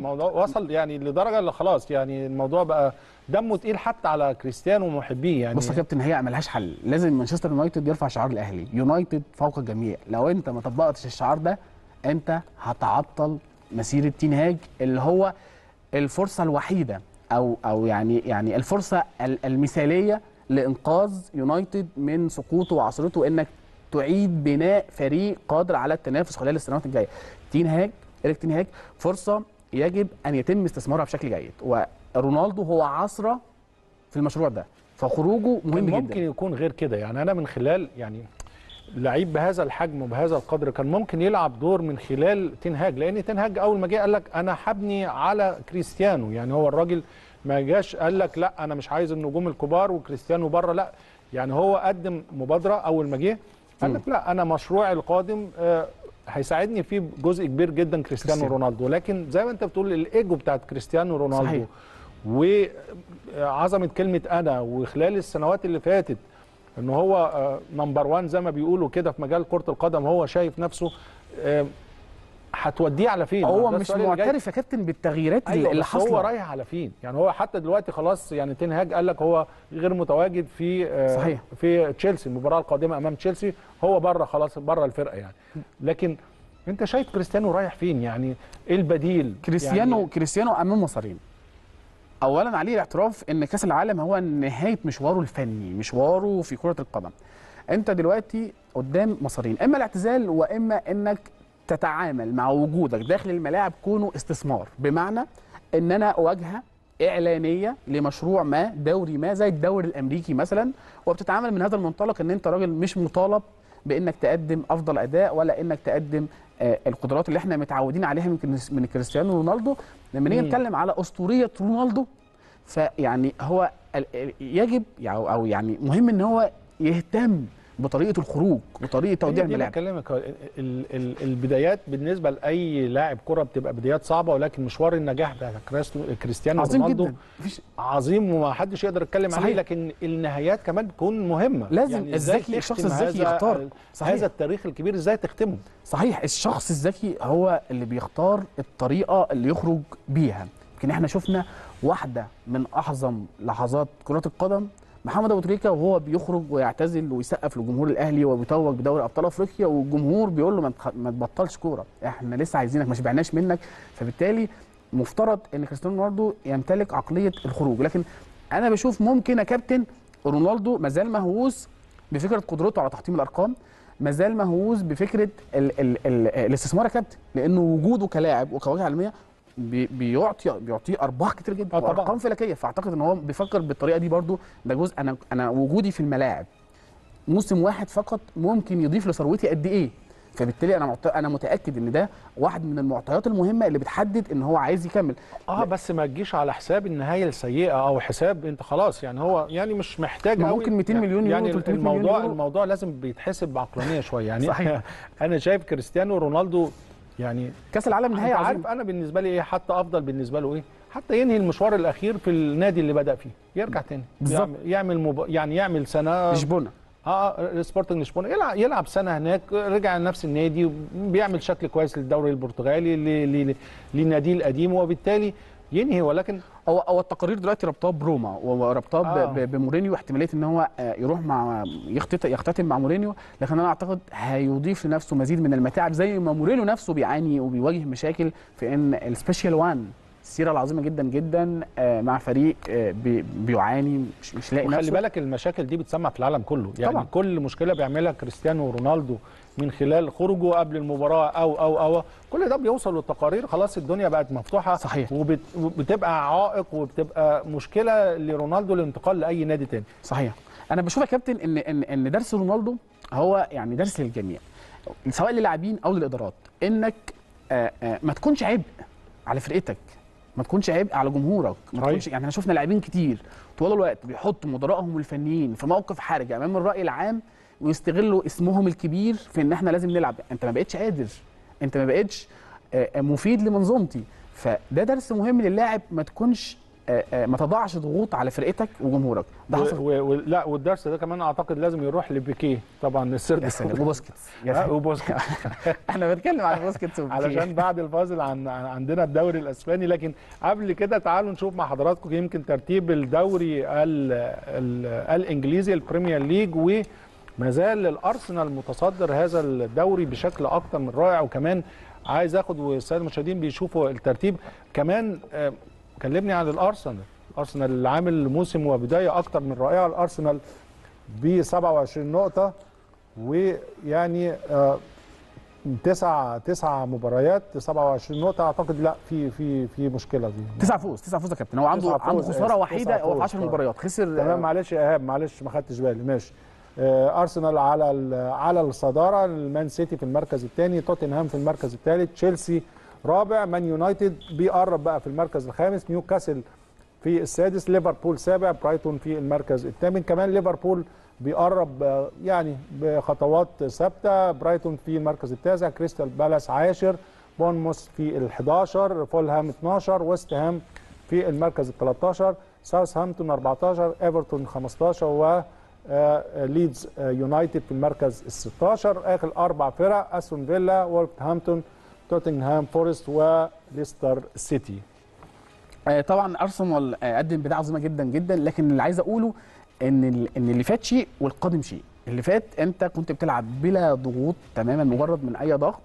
A: وصل يعني لدرجه اللي خلاص يعني الموضوع بقى دمه تقيل حتى على كريستيانو ومحبيه يعني
B: بص يا كابتن هي ملهاش حل لازم مانشستر يونايتد يرفع شعار الاهلي يونايتد فوق الجميع لو انت ما طبقتش الشعار ده انت هتعطل مسيره تين هاج اللي هو الفرصه الوحيده او او يعني يعني الفرصه ال- المثاليه لانقاذ يونايتد من سقوطه وعثرته انك تعيد بناء فريق قادر على التنافس خلال السنوات الجايه تين هاج إيريك تين هاج فرصه يجب ان يتم استثمارها بشكل جيد ورونالدو هو عصره في المشروع ده فخروجه مهم
A: كان
B: جدا
A: ممكن يكون غير كده يعني انا من خلال يعني لعيب بهذا الحجم وبهذا القدر كان ممكن يلعب دور من خلال تنهاج لان تنهاج اول ما جه قال لك انا هبني على كريستيانو يعني هو الراجل ما جاش قال لك لا انا مش عايز النجوم الكبار وكريستيانو بره لا يعني هو قدم مبادره اول ما جه قال لك لا انا مشروعي القادم آه، هيساعدني فيه جزء كبير جدا كريستيانو
B: كريستيانو.
A: رونالدو لكن زي ما انت بتقول الايجو بتاعت كريستيانو رونالدو
B: صحيح.
A: وعظمه كلمه انا وخلال السنوات اللي فاتت ان هو نمبر 1 زي ما بيقولوا كده في مجال كره القدم هو شايف نفسه آه، هتوديه على فين
B: هو
A: ده
B: مش
A: السؤال اللي جاي.
B: معترف يا كابتن بالتغييرات
A: ايوه
B: اللي
A: بس هو
B: حاصله
A: رايح على فين يعني هو حتى دلوقتي خلاص يعني تنهاج قال لك هو غير متواجد في آه،
B: صحيح.
A: في تشيلسي المباراه القادمه امام تشيلسي هو بره خلاص بره الفرقه يعني لكن انت شايف كريستيانو رايح فين يعني ايه البديل
B: كريستيانو
A: يعني
B: كريستيانو امام مسارين اولا عليه الاعتراف ان كاس العالم هو نهايه مشواره الفني مشواره في كره القدم انت دلوقتي قدام مسارين اما الاعتزال واما انك تتعامل مع وجودك داخل الملاعب كونه استثمار بمعنى ان انا واجهه اعلانيه لمشروع ما دوري ما زي الدوري الامريكي مثلا وبتتعامل من هذا المنطلق ان انت راجل مش مطالب بانك تقدم افضل اداء ولا انك تقدم آه، القدرات اللي احنا متعودين عليها من كريس- من كريستيانو رونالدو لما نيجي
A: مم.
B: نتكلم على اسطوريه رونالدو فيعني هو ال- ال- يجب يعني او يعني مهم ان هو يهتم بطريقه الخروج وطريقه توديع
A: هي دي
B: الملاعب
A: بكلمك ال- ال- ال- البدايات بالنسبه لاي لاعب كره بتبقى بدايات صعبه ولكن مشوار النجاح بتاع كريستو- كريستيانو
B: عظيم
A: رونالدو
B: جدا مفيش
A: عظيم وما حدش يقدر يتكلم عليه
B: صحيح.
A: لكن النهايات كمان بتكون مهمه
B: لازم
A: يعني إزاي
B: الذكي- الشخص
A: تختم
B: الذكي
A: هذا-
B: يختار. صحيح.
A: هذا التاريخ الكبير ازاي تختمه
B: صحيح الشخص الذكي هو اللي بيختار الطريقه اللي يخرج بيها يمكن احنا شفنا واحده من اعظم لحظات كره القدم محمد ابو تريكه وهو بيخرج ويعتزل ويسقف لجمهور الاهلي وبيتوج بدوري ابطال افريقيا والجمهور بيقول له ما تخ- ما تبطلش كوره احنا لسه عايزينك ما شبعناش منك فبالتالي مفترض ان كريستيانو رونالدو يمتلك عقليه الخروج لكن انا بشوف ممكن يا كابتن رونالدو مازال مهووس بفكره قدرته على تحطيم الارقام مازال مهووس بفكره ال ال ال الاستثمار يا كابتن لانه وجوده كلاعب وكواجهه عالميه بي- بيعطي بيعطيه ارباح كتير جدا
A: آه طبعاً.
B: وارقام فلكيه فاعتقد ان هو بيفكر بالطريقه دي برضو ده جزء انا انا وجودي في الملاعب موسم واحد فقط ممكن يضيف لثروتي قد ايه فبالتالي انا معت... انا متاكد ان ده واحد من المعطيات المهمه اللي بتحدد ان هو عايز يكمل
A: اه بس ما تجيش على حساب النهايه السيئه او حساب انت خلاص يعني هو يعني مش محتاج
B: ما
A: قوي.
B: ممكن 200
A: يعني-
B: مليون يورو،
A: يعني
B: 300 مليون
A: الموضوع
B: يورو.
A: الموضوع لازم بيتحسب بعقلانيه شويه يعني
B: صحيح.
A: انا شايف كريستيانو رونالدو يعني
B: كاس العالم
A: انت
B: نهائي عظيم
A: عارف انا بالنسبه لي ايه حتى افضل بالنسبه له ايه حتى ينهي المشوار الاخير في النادي اللي بدا فيه يرجع تاني
B: بالظبط.
A: يعمل يعمل مب... يعني يعمل سنه
B: لشبونه
A: اه سبورتنج لشبونه يلعب يلعب سنه هناك رجع لنفس النادي بيعمل شكل كويس للدوري البرتغالي ل- ل- للنادي القديم وبالتالي ينهي ولكن
B: هو هو التقارير دلوقتي ربطاه بروما وربطاه ب-
A: آه.
B: ب- بمورينيو احتماليه ان هو آه، يروح مع يختت- يختتم مع مورينيو لكن انا اعتقد هيضيف لنفسه مزيد من المتاعب زي ما مورينيو نفسه بيعاني وبيواجه مشاكل في ان السبيشال وان السيره العظيمه جدا جدا آه، مع فريق آه، بي- بيعاني مش, مش لاقي
A: وخلي
B: نفسه
A: بالك المشاكل دي بتسمع في العالم كله يعني
B: طبعاً.
A: طبعا. كل مشكله بيعملها كريستيانو رونالدو من خلال خروجه قبل المباراه او او او كل ده بيوصل للتقارير خلاص الدنيا بقت مفتوحه
B: صحيح.
A: وبت- وبتبقى عائق وبتبقى مشكله لرونالدو الانتقال لاي نادي تاني
B: صحيح انا بشوف يا كابتن ان ان ان درس رونالدو هو يعني درس للجميع سواء للاعبين او للادارات انك آه، آه، ما تكونش عبء على فرقتك ما تكونش عبء على جمهورك ما
A: صحيح.
B: تكونش يعني احنا شفنا لاعبين كتير طول الوقت بيحطوا مدراءهم الفنيين في موقف حرج امام الراي العام ويستغلوا اسمهم الكبير في ان احنا لازم نلعب انت ما بقتش قادر انت ما بقتش آه، آه، مفيد لمنظومتي فده درس مهم للاعب ما تكونش آه، آه، ما تضعش ضغوط على فرقتك وجمهورك ده
A: و-
B: حصل
A: و- و- لا والدرس ده كمان اعتقد لازم يروح لبيكيه طبعا السر
B: يا سلام وبوسكيتس يا
A: آه،
B: سلام.
A: وبوسكيتس
B: احنا بنتكلم عن بوسكيتس وبيكيه.
A: علشان بعد الفاصل عن عن- عندنا الدوري الاسباني لكن قبل كده تعالوا نشوف مع حضراتكم يمكن ترتيب الدوري ال ال الانجليزي البريمير ليج وما زال الارسنال متصدر هذا الدوري بشكل اكتر من رائع وكمان عايز اخد والساده المشاهدين بيشوفوا الترتيب كمان آه، كلمني عن الارسنال الارسنال اللي عامل موسم وبدايه اكتر من رائعه الارسنال ب 27 نقطه ويعني آه، تسع تسع مباريات 27 نقطة أعتقد لا في في في مشكلة دي
B: تسع فوز تسع فوز يا كابتن هو عنده
A: تسع فوز،
B: عنده
A: آسف.
B: خساره
A: تسع
B: وحيده هو في
A: فوز،
B: 10
A: آه.
B: مباريات خسر
A: تمام معلش يا إيهاب معلش ما خدتش بالي ماشي آه، أرسنال على ال- على الصدارة المان سيتي في المركز الثاني توتنهام في المركز الثالث تشيلسي رابع مان يونايتد بيقرب بقى في المركز الخامس نيوكاسل في السادس ليفربول سابع برايتون في المركز الثامن كمان ليفربول بيقرب آه، يعني بخطوات ثابته برايتون في المركز التاسع كريستال بالاس عاشر بونموس في ال11 فولهام 12 ويست هام في المركز ال 13 ساوثهامبتون 14 ايفرتون 15 و آه، ليدز آه، يونايتد في المركز ال 16 اخر اربع فرق استون فيلا وولفرهامبتون توتنهام فورست وليستر سيتي
B: آه، طبعا ارسنال آه، قدم بدايه عظيمه جدا جدا لكن اللي عايز اقوله ان ال- ان اللي فات شيء والقادم شيء اللي فات انت كنت بتلعب بلا ضغوط تماما مجرد من اي ضغط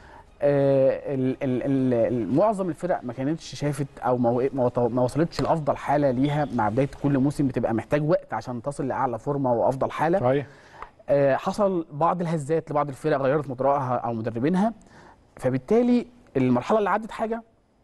B: آه، ال- ال- ال- ال- معظم الفرق ما كانتش شافت او ما وق- ما وط- ما وصلتش لافضل حاله ليها مع بدايه كل موسم بتبقى محتاج وقت عشان تصل لاعلى فورمه وافضل حاله
A: صحيح
B: آه، حصل بعض الهزات لبعض الفرق غيرت مدراءها او مدربينها فبالتالي المرحله اللي عدت حاجه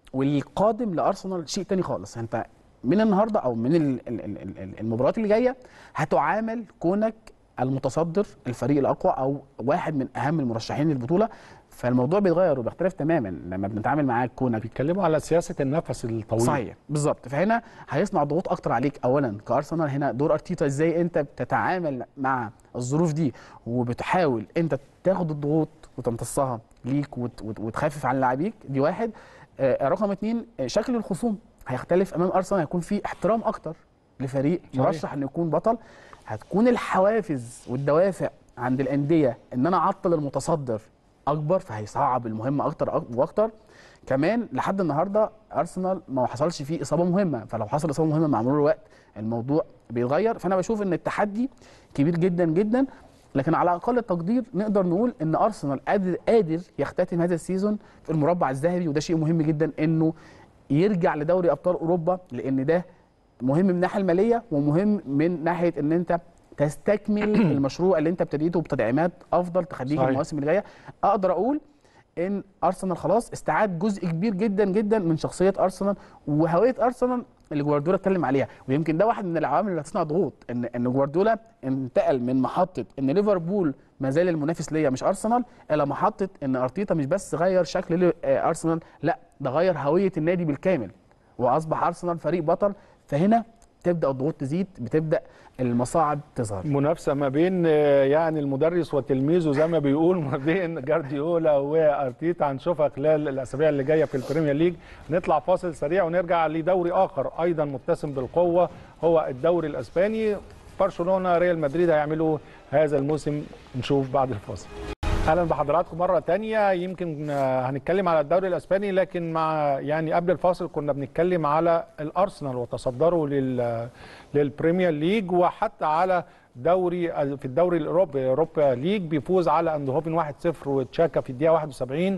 B: والقادم لارسنال شيء تاني خالص انت من النهارده او من ال- ال- ال- ال- المباريات اللي جايه هتعامل كونك المتصدر الفريق الاقوى او واحد من اهم المرشحين للبطوله فالموضوع بيتغير وبيختلف تماما لما بنتعامل معاك كونك
A: بيتكلموا على سياسه النفس الطويل
B: صحيح بالظبط فهنا هيصنع ضغوط اكتر عليك اولا كارسنال هنا دور ارتيتا ازاي انت بتتعامل مع الظروف دي وبتحاول انت تاخد الضغوط وتمتصها ليك وت- وت- وتخفف عن لاعبيك دي واحد آه رقم اتنين آه، شكل الخصوم هيختلف امام ارسنال هيكون في احترام اكتر لفريق
A: صحيح.
B: مرشح انه يكون بطل هتكون الحوافز والدوافع عند الانديه ان انا اعطل المتصدر اكبر فهيصعب المهمه اكتر أك- واكتر كمان لحد النهارده ارسنال ما حصلش فيه اصابه مهمه فلو حصل اصابه مهمه مع مرور الوقت الموضوع بيتغير فانا بشوف ان التحدي كبير جدا جدا لكن على اقل التقدير نقدر نقول ان ارسنال قادر قادر يختتم هذا السيزون في المربع الذهبي وده شيء مهم جدا انه يرجع لدوري ابطال اوروبا لان ده مهم من الناحيه الماليه ومهم من ناحيه ان انت تستكمل المشروع اللي انت ابتديته بتدعيمات افضل تخليك
A: صحيح.
B: المواسم اللي جايه اقدر اقول ان ارسنال خلاص استعاد جزء كبير جدا جدا من شخصيه ارسنال وهويه ارسنال اللي جوارديولا اتكلم عليها ويمكن ده واحد من العوامل اللي هتصنع ضغوط ان ان جوارديولا انتقل من محطه ان ليفربول ما زال المنافس ليا مش ارسنال الى محطه ان ارتيتا مش بس غير شكل لي- آه، ارسنال لا ده غير هويه النادي بالكامل واصبح ارسنال فريق بطل فهنا تبدا الضغوط تزيد بتبدا المصاعب تظهر
A: منافسه ما بين آه، يعني المدرس وتلميذه زي ما بيقول ما بين جارديولا وارتيتا هنشوفها خلال الاسابيع اللي جايه في البريمير ليج نطلع فاصل سريع ونرجع لدوري اخر ايضا متسم بالقوه هو الدوري الاسباني برشلونه ريال مدريد هيعملوا هذا الموسم نشوف بعد الفاصل اهلا بحضراتكم مره تانية يمكن آه، هنتكلم على الدوري الاسباني لكن مع يعني قبل الفاصل كنا بنتكلم على الارسنال وتصدره لل للبريمير ليج وحتى على دوري في الدوري الاوروبي اوروبا ليج بيفوز على اندهوفن 1-0 وتشاكا في الدقيقه 71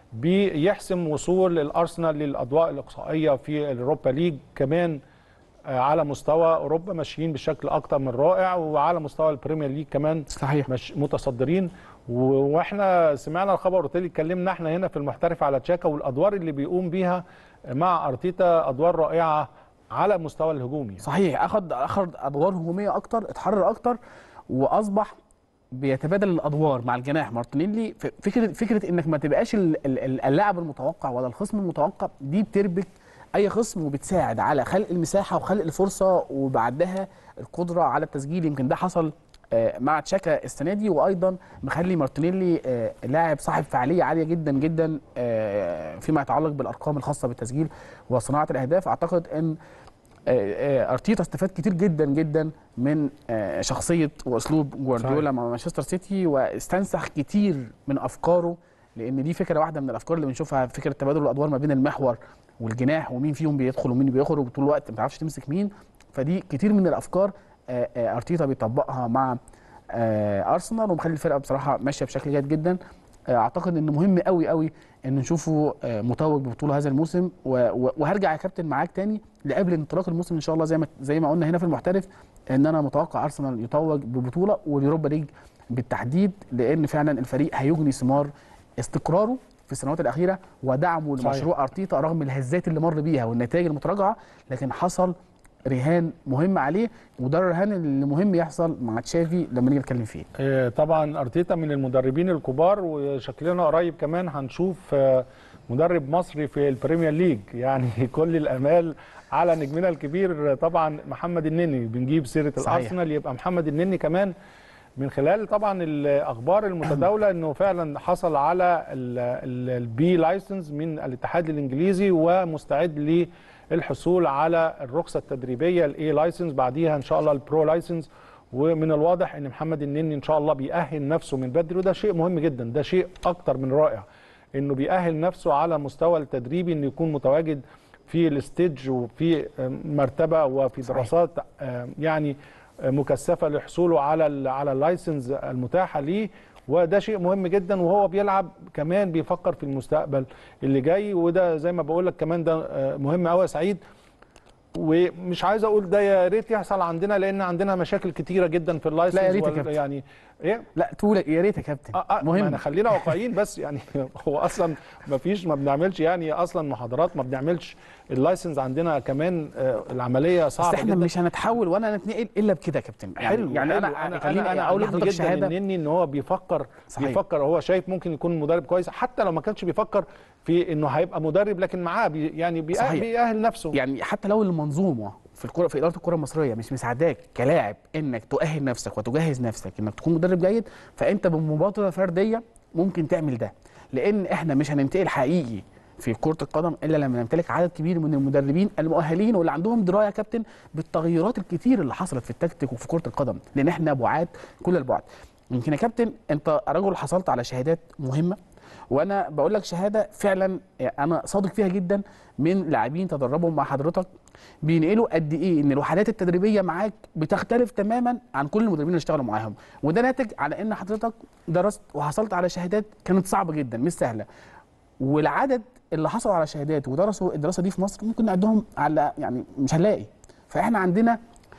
A: بيحسم وصول الارسنال للاضواء الاقصائيه في الاوروبا ليج كمان آه، على مستوى اوروبا ماشيين بشكل اكتر من رائع وعلى مستوى البريمير ليج كمان
B: صحيح
A: مش متصدرين و- واحنا سمعنا الخبر وبالتالي اتكلمنا احنا هنا في المحترف على تشاكا والادوار اللي بيقوم بيها مع ارتيتا ادوار رائعه على المستوى الهجومي
B: صحيح اخد اخد ادوار هجوميه اكتر اتحرر اكتر واصبح بيتبادل الادوار مع الجناح مارتينيلي ف- فكره فكره انك ما تبقاش ال- ال- ال- اللاعب المتوقع ولا الخصم المتوقع دي بتربك اي خصم وبتساعد على خلق المساحه وخلق الفرصه وبعدها القدره على التسجيل يمكن ده حصل آه، مع تشاكا السنه دي وايضا مخلي مارتينيلي آه، لاعب صاحب فعاليه عاليه جدا جدا آه، فيما يتعلق بالارقام الخاصه بالتسجيل وصناعه الاهداف اعتقد ان آه، آه، ارتيتا استفاد كتير جدا جدا من آه، شخصيه واسلوب جوارديولا
A: صحيح.
B: مع مانشستر سيتي واستنسخ كتير من افكاره لان دي فكره واحده من الافكار اللي بنشوفها فكره تبادل الادوار ما بين المحور والجناح ومين فيهم بيدخل ومين بيخرج طول الوقت ما تعرفش تمسك مين فدي كتير من الافكار آه، آه، ارتيتا بيطبقها مع آه، ارسنال ومخلي الفرقه بصراحه ماشيه بشكل جيد جدا آه، اعتقد ان مهم قوي قوي ان نشوفه آه، متوج ببطوله هذا الموسم و- و- وهرجع يا كابتن معاك تاني لقبل انطلاق الموسم ان شاء الله زي ما زي ما قلنا هنا في المحترف ان انا متوقع ارسنال يتوج ببطوله واليوروبا ليج بالتحديد لان فعلا الفريق هيجني ثمار استقراره في السنوات الاخيره ودعمه
A: صحيح.
B: لمشروع ارتيتا رغم الهزات اللي مر بيها والنتائج المتراجعه لكن حصل رهان مهم عليه وده الرهان اللي مهم يحصل مع تشافي لما نيجي نتكلم فيه
A: آه، طبعا ارتيتا من المدربين الكبار وشكلنا قريب كمان هنشوف آه، مدرب مصري في البريمير ليج يعني كل الامال على نجمنا الكبير آه، طبعا محمد النني بنجيب سيره
B: صحيح.
A: الارسنال يبقى محمد النني كمان من خلال طبعا الاخبار المتداوله انه فعلا حصل على البي لايسنس من الاتحاد الانجليزي ومستعد للحصول على الرخصه التدريبيه الاي لايسنس بعديها ان شاء الله البرو لايسنس ومن الواضح ان محمد النني ان شاء الله بيأهل نفسه من بدري وده شيء مهم جدا ده شيء اكتر من رائع انه بيأهل نفسه على مستوى التدريبي انه يكون متواجد في الستيج وفي مرتبه وفي دراسات آه، يعني مكثفه لحصوله على ال على اللايسنس المتاحه ليه وده شيء مهم جدا وهو بيلعب كمان بيفكر في المستقبل اللي جاي وده زي ما بقول لك كمان ده آه، مهم قوي يا سعيد ومش عايز اقول ده يا ريت يحصل عندنا لان عندنا مشاكل كتيره جدا في اللايسنس
B: لا، يا ريت يا
A: وال-
B: كابتن.
A: يعني ايه
B: لا تقول يا ريت يا كابتن
A: آه آه ما
B: مهم
A: انا خلينا واقعيين بس يعني هو اصلا ما فيش ما بنعملش يعني اصلا محاضرات ما بنعملش اللايسنس عندنا كمان آه العمليه
B: بس
A: صعبه
B: احنا
A: جدا
B: مش هنتحول ولا نتنقل الا بكده يا كابتن يعني
A: حلو
B: يعني
A: حلو.
B: انا
A: انا
B: خليني
A: انا, أنا
B: اقول
A: عاجبني
B: لحضرتك
A: جدا
B: شهاده
A: النني ان هو بيفكر
B: صحيح.
A: بيفكر هو شايف ممكن يكون مدرب كويس حتى لو ما كانش بيفكر في انه هيبقى مدرب لكن معاه بي يعني بيأهل,
B: صحيح.
A: بيأهل نفسه
B: يعني حتى لو المنظومه في الكره في اداره الكره المصريه مش مساعداك كلاعب انك تؤهل نفسك وتجهز نفسك انك تكون مدرب جيد فانت بمبادره فرديه ممكن تعمل ده لان احنا مش هننتقل حقيقي في كره القدم الا لما نمتلك عدد كبير من المدربين المؤهلين واللي عندهم درايه يا كابتن بالتغيرات الكتير اللي حصلت في التكتيك وفي كره القدم لان احنا بعاد كل البعد يمكن يا كابتن انت رجل حصلت على شهادات مهمه وانا بقول لك شهاده فعلا انا صادق فيها جدا من لاعبين تدربوا مع حضرتك بينقلوا قد ايه ان الوحدات التدريبيه معاك بتختلف تماما عن كل المدربين اللي اشتغلوا معاهم وده ناتج على ان حضرتك درست وحصلت على شهادات كانت صعبه جدا مش سهله والعدد اللي حصلوا على شهادات ودرسوا الدراسه دي في مصر ممكن نعدهم على يعني مش هنلاقي فاحنا عندنا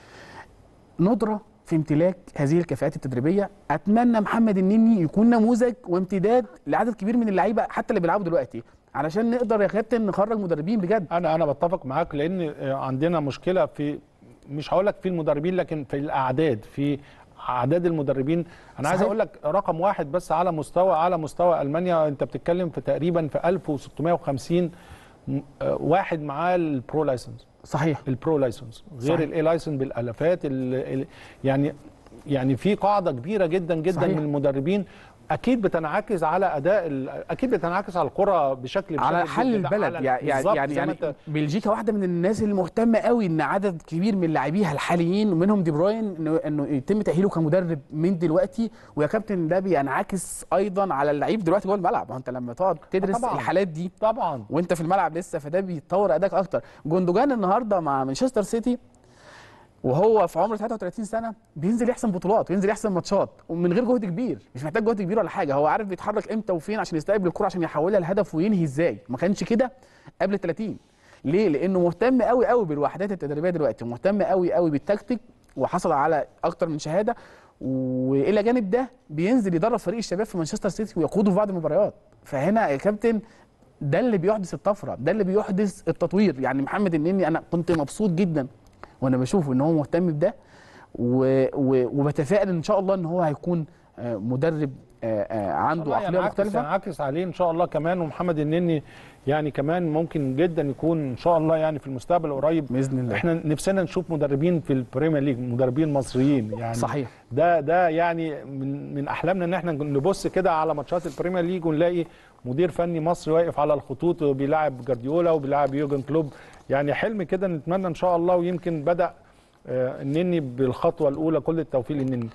B: ندره في امتلاك هذه الكفاءات التدريبيه اتمنى محمد النني يكون نموذج وامتداد لعدد كبير من اللعيبه حتى اللي بيلعبوا دلوقتي علشان نقدر يا كابتن نخرج مدربين بجد
A: انا انا بتفق معاك لان عندنا مشكله في مش هقول لك في المدربين لكن في الاعداد في اعداد المدربين انا عايز
B: صحيح.
A: اقول لك رقم واحد بس على مستوى على مستوى المانيا انت بتتكلم في تقريبا في 1650 م- آه، واحد معاه البرو لايسنس
B: صحيح
A: البرو لايسنس غير
B: صحيح.
A: الاي لايسنس بالالافات ال- ال- يعني يعني في قاعده كبيره جدا جدا
B: صحيح.
A: من المدربين اكيد بتنعكس على اداء ال- اكيد بتنعكس على الكره بشكل
B: على
A: بشكل
B: حل
A: جداً.
B: البلد
A: على-
B: يعني
A: بالظبط
B: يعني
A: زي ما
B: يعني
A: انت
B: بلجيكا واحده من الناس المهتمه قوي ان عدد كبير من لاعبيها الحاليين ومنهم دي بروين انه انه يتم تاهيله كمدرب من دلوقتي ويا كابتن ده بينعكس ايضا على اللعيب دلوقتي جوه الملعب ما هو انت لما تقعد تدرس
A: طبعاً.
B: الحالات دي
A: طبعا
B: وانت في الملعب لسه فده بيتطور اداك اكتر جوندوجان النهارده مع مانشستر سيتي وهو في عمر 33 سنه بينزل يحسم بطولات وينزل يحسم ماتشات ومن غير جهد كبير مش محتاج جهد كبير ولا حاجه هو عارف بيتحرك امتى وفين عشان يستقبل الكره عشان يحولها لهدف وينهي ازاي ما كانش كده قبل 30 ليه لانه مهتم قوي قوي بالوحدات التدريبيه دلوقتي ومهتم قوي قوي بالتكتيك وحصل على اكتر من شهاده والى جانب ده بينزل يدرب فريق الشباب في مانشستر سيتي ويقوده في بعض المباريات فهنا يا كابتن ده اللي بيحدث الطفره ده اللي بيحدث التطوير يعني محمد النني انا كنت مبسوط جدا وانا بشوفه ان هو مهتم بده و... و... وبتفائل ان شاء الله ان هو هيكون آه، مدرب آه، آه، عنده
A: والله
B: عقليه
A: ينعكس-
B: مختلفه
A: ينعكس عليه ان شاء الله كمان ومحمد النني يعني كمان ممكن جدا يكون ان شاء الله يعني في المستقبل القريب
B: باذن الله
A: احنا نفسنا نشوف مدربين في البريمير ليج مدربين مصريين يعني
B: صحيح
A: ده ده يعني من من احلامنا ان احنا نبص كده على ماتشات البريمير ليج ونلاقي مدير فني مصري واقف على الخطوط وبيلاعب جارديولا وبيلاعب يوجن كلوب يعني حلم كده نتمنى ان شاء الله ويمكن بدا آه، النني بالخطوه الاولى كل التوفيق للنني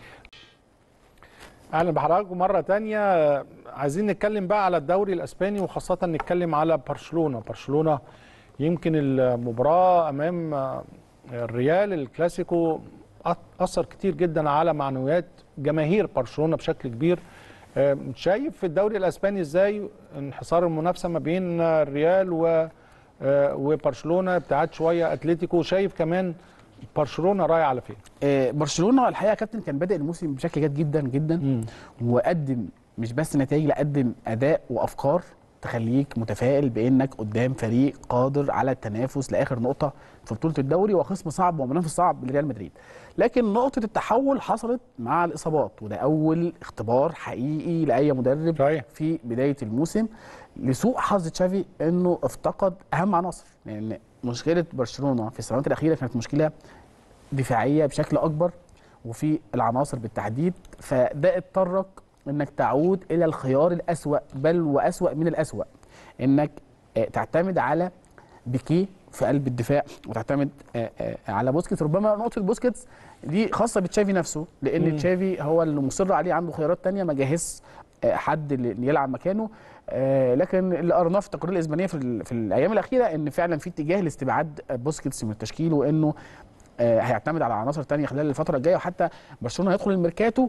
A: اهلا بحضراتكم مره تانية آه، عايزين نتكلم بقى على الدوري الاسباني وخاصه نتكلم على برشلونه برشلونه يمكن المباراه امام آه، الريال الكلاسيكو أث- اثر كتير جدا على معنويات جماهير برشلونه بشكل كبير آه، شايف في الدوري الاسباني ازاي انحصار المنافسه ما بين آه، الريال و آه، وبرشلونه ابتعاد شويه اتلتيكو شايف كمان برشلونه رايح على فين
B: آه، برشلونه الحقيقه يا كابتن كان بادئ الموسم بشكل جيد جدا جدا وقدم مش بس نتائج لا قدم اداء وافكار تخليك متفائل بانك قدام فريق قادر على التنافس لاخر نقطه في بطوله الدوري وخصم صعب ومنافس صعب لريال مدريد لكن نقطه التحول حصلت مع الاصابات وده اول اختبار حقيقي لاي مدرب
A: صحيح.
B: في بدايه الموسم لسوء حظ تشافي انه افتقد اهم عناصر لان مشكله برشلونه في السنوات الاخيره كانت مشكله دفاعيه بشكل اكبر وفي العناصر بالتحديد فده اضطرك انك تعود الى الخيار الاسوا بل واسوا من الاسوا انك آه، تعتمد على بيكيه في قلب الدفاع وتعتمد آه، آه، على بوسكيتس ربما نقطه بوسكيتس دي خاصه بتشافي نفسه لان تشافي هو اللي مصر عليه عنده خيارات تانية ما جهز آه، حد اللي يلعب مكانه آه، لكن اللي قرناه في التقارير الاسبانيه في, ال- في الايام الاخيره ان فعلا في اتجاه لاستبعاد بوسكيتس من التشكيل وانه آه، هيعتمد على عناصر تانية خلال الفتره الجايه وحتى برشلونه هيدخل الميركاتو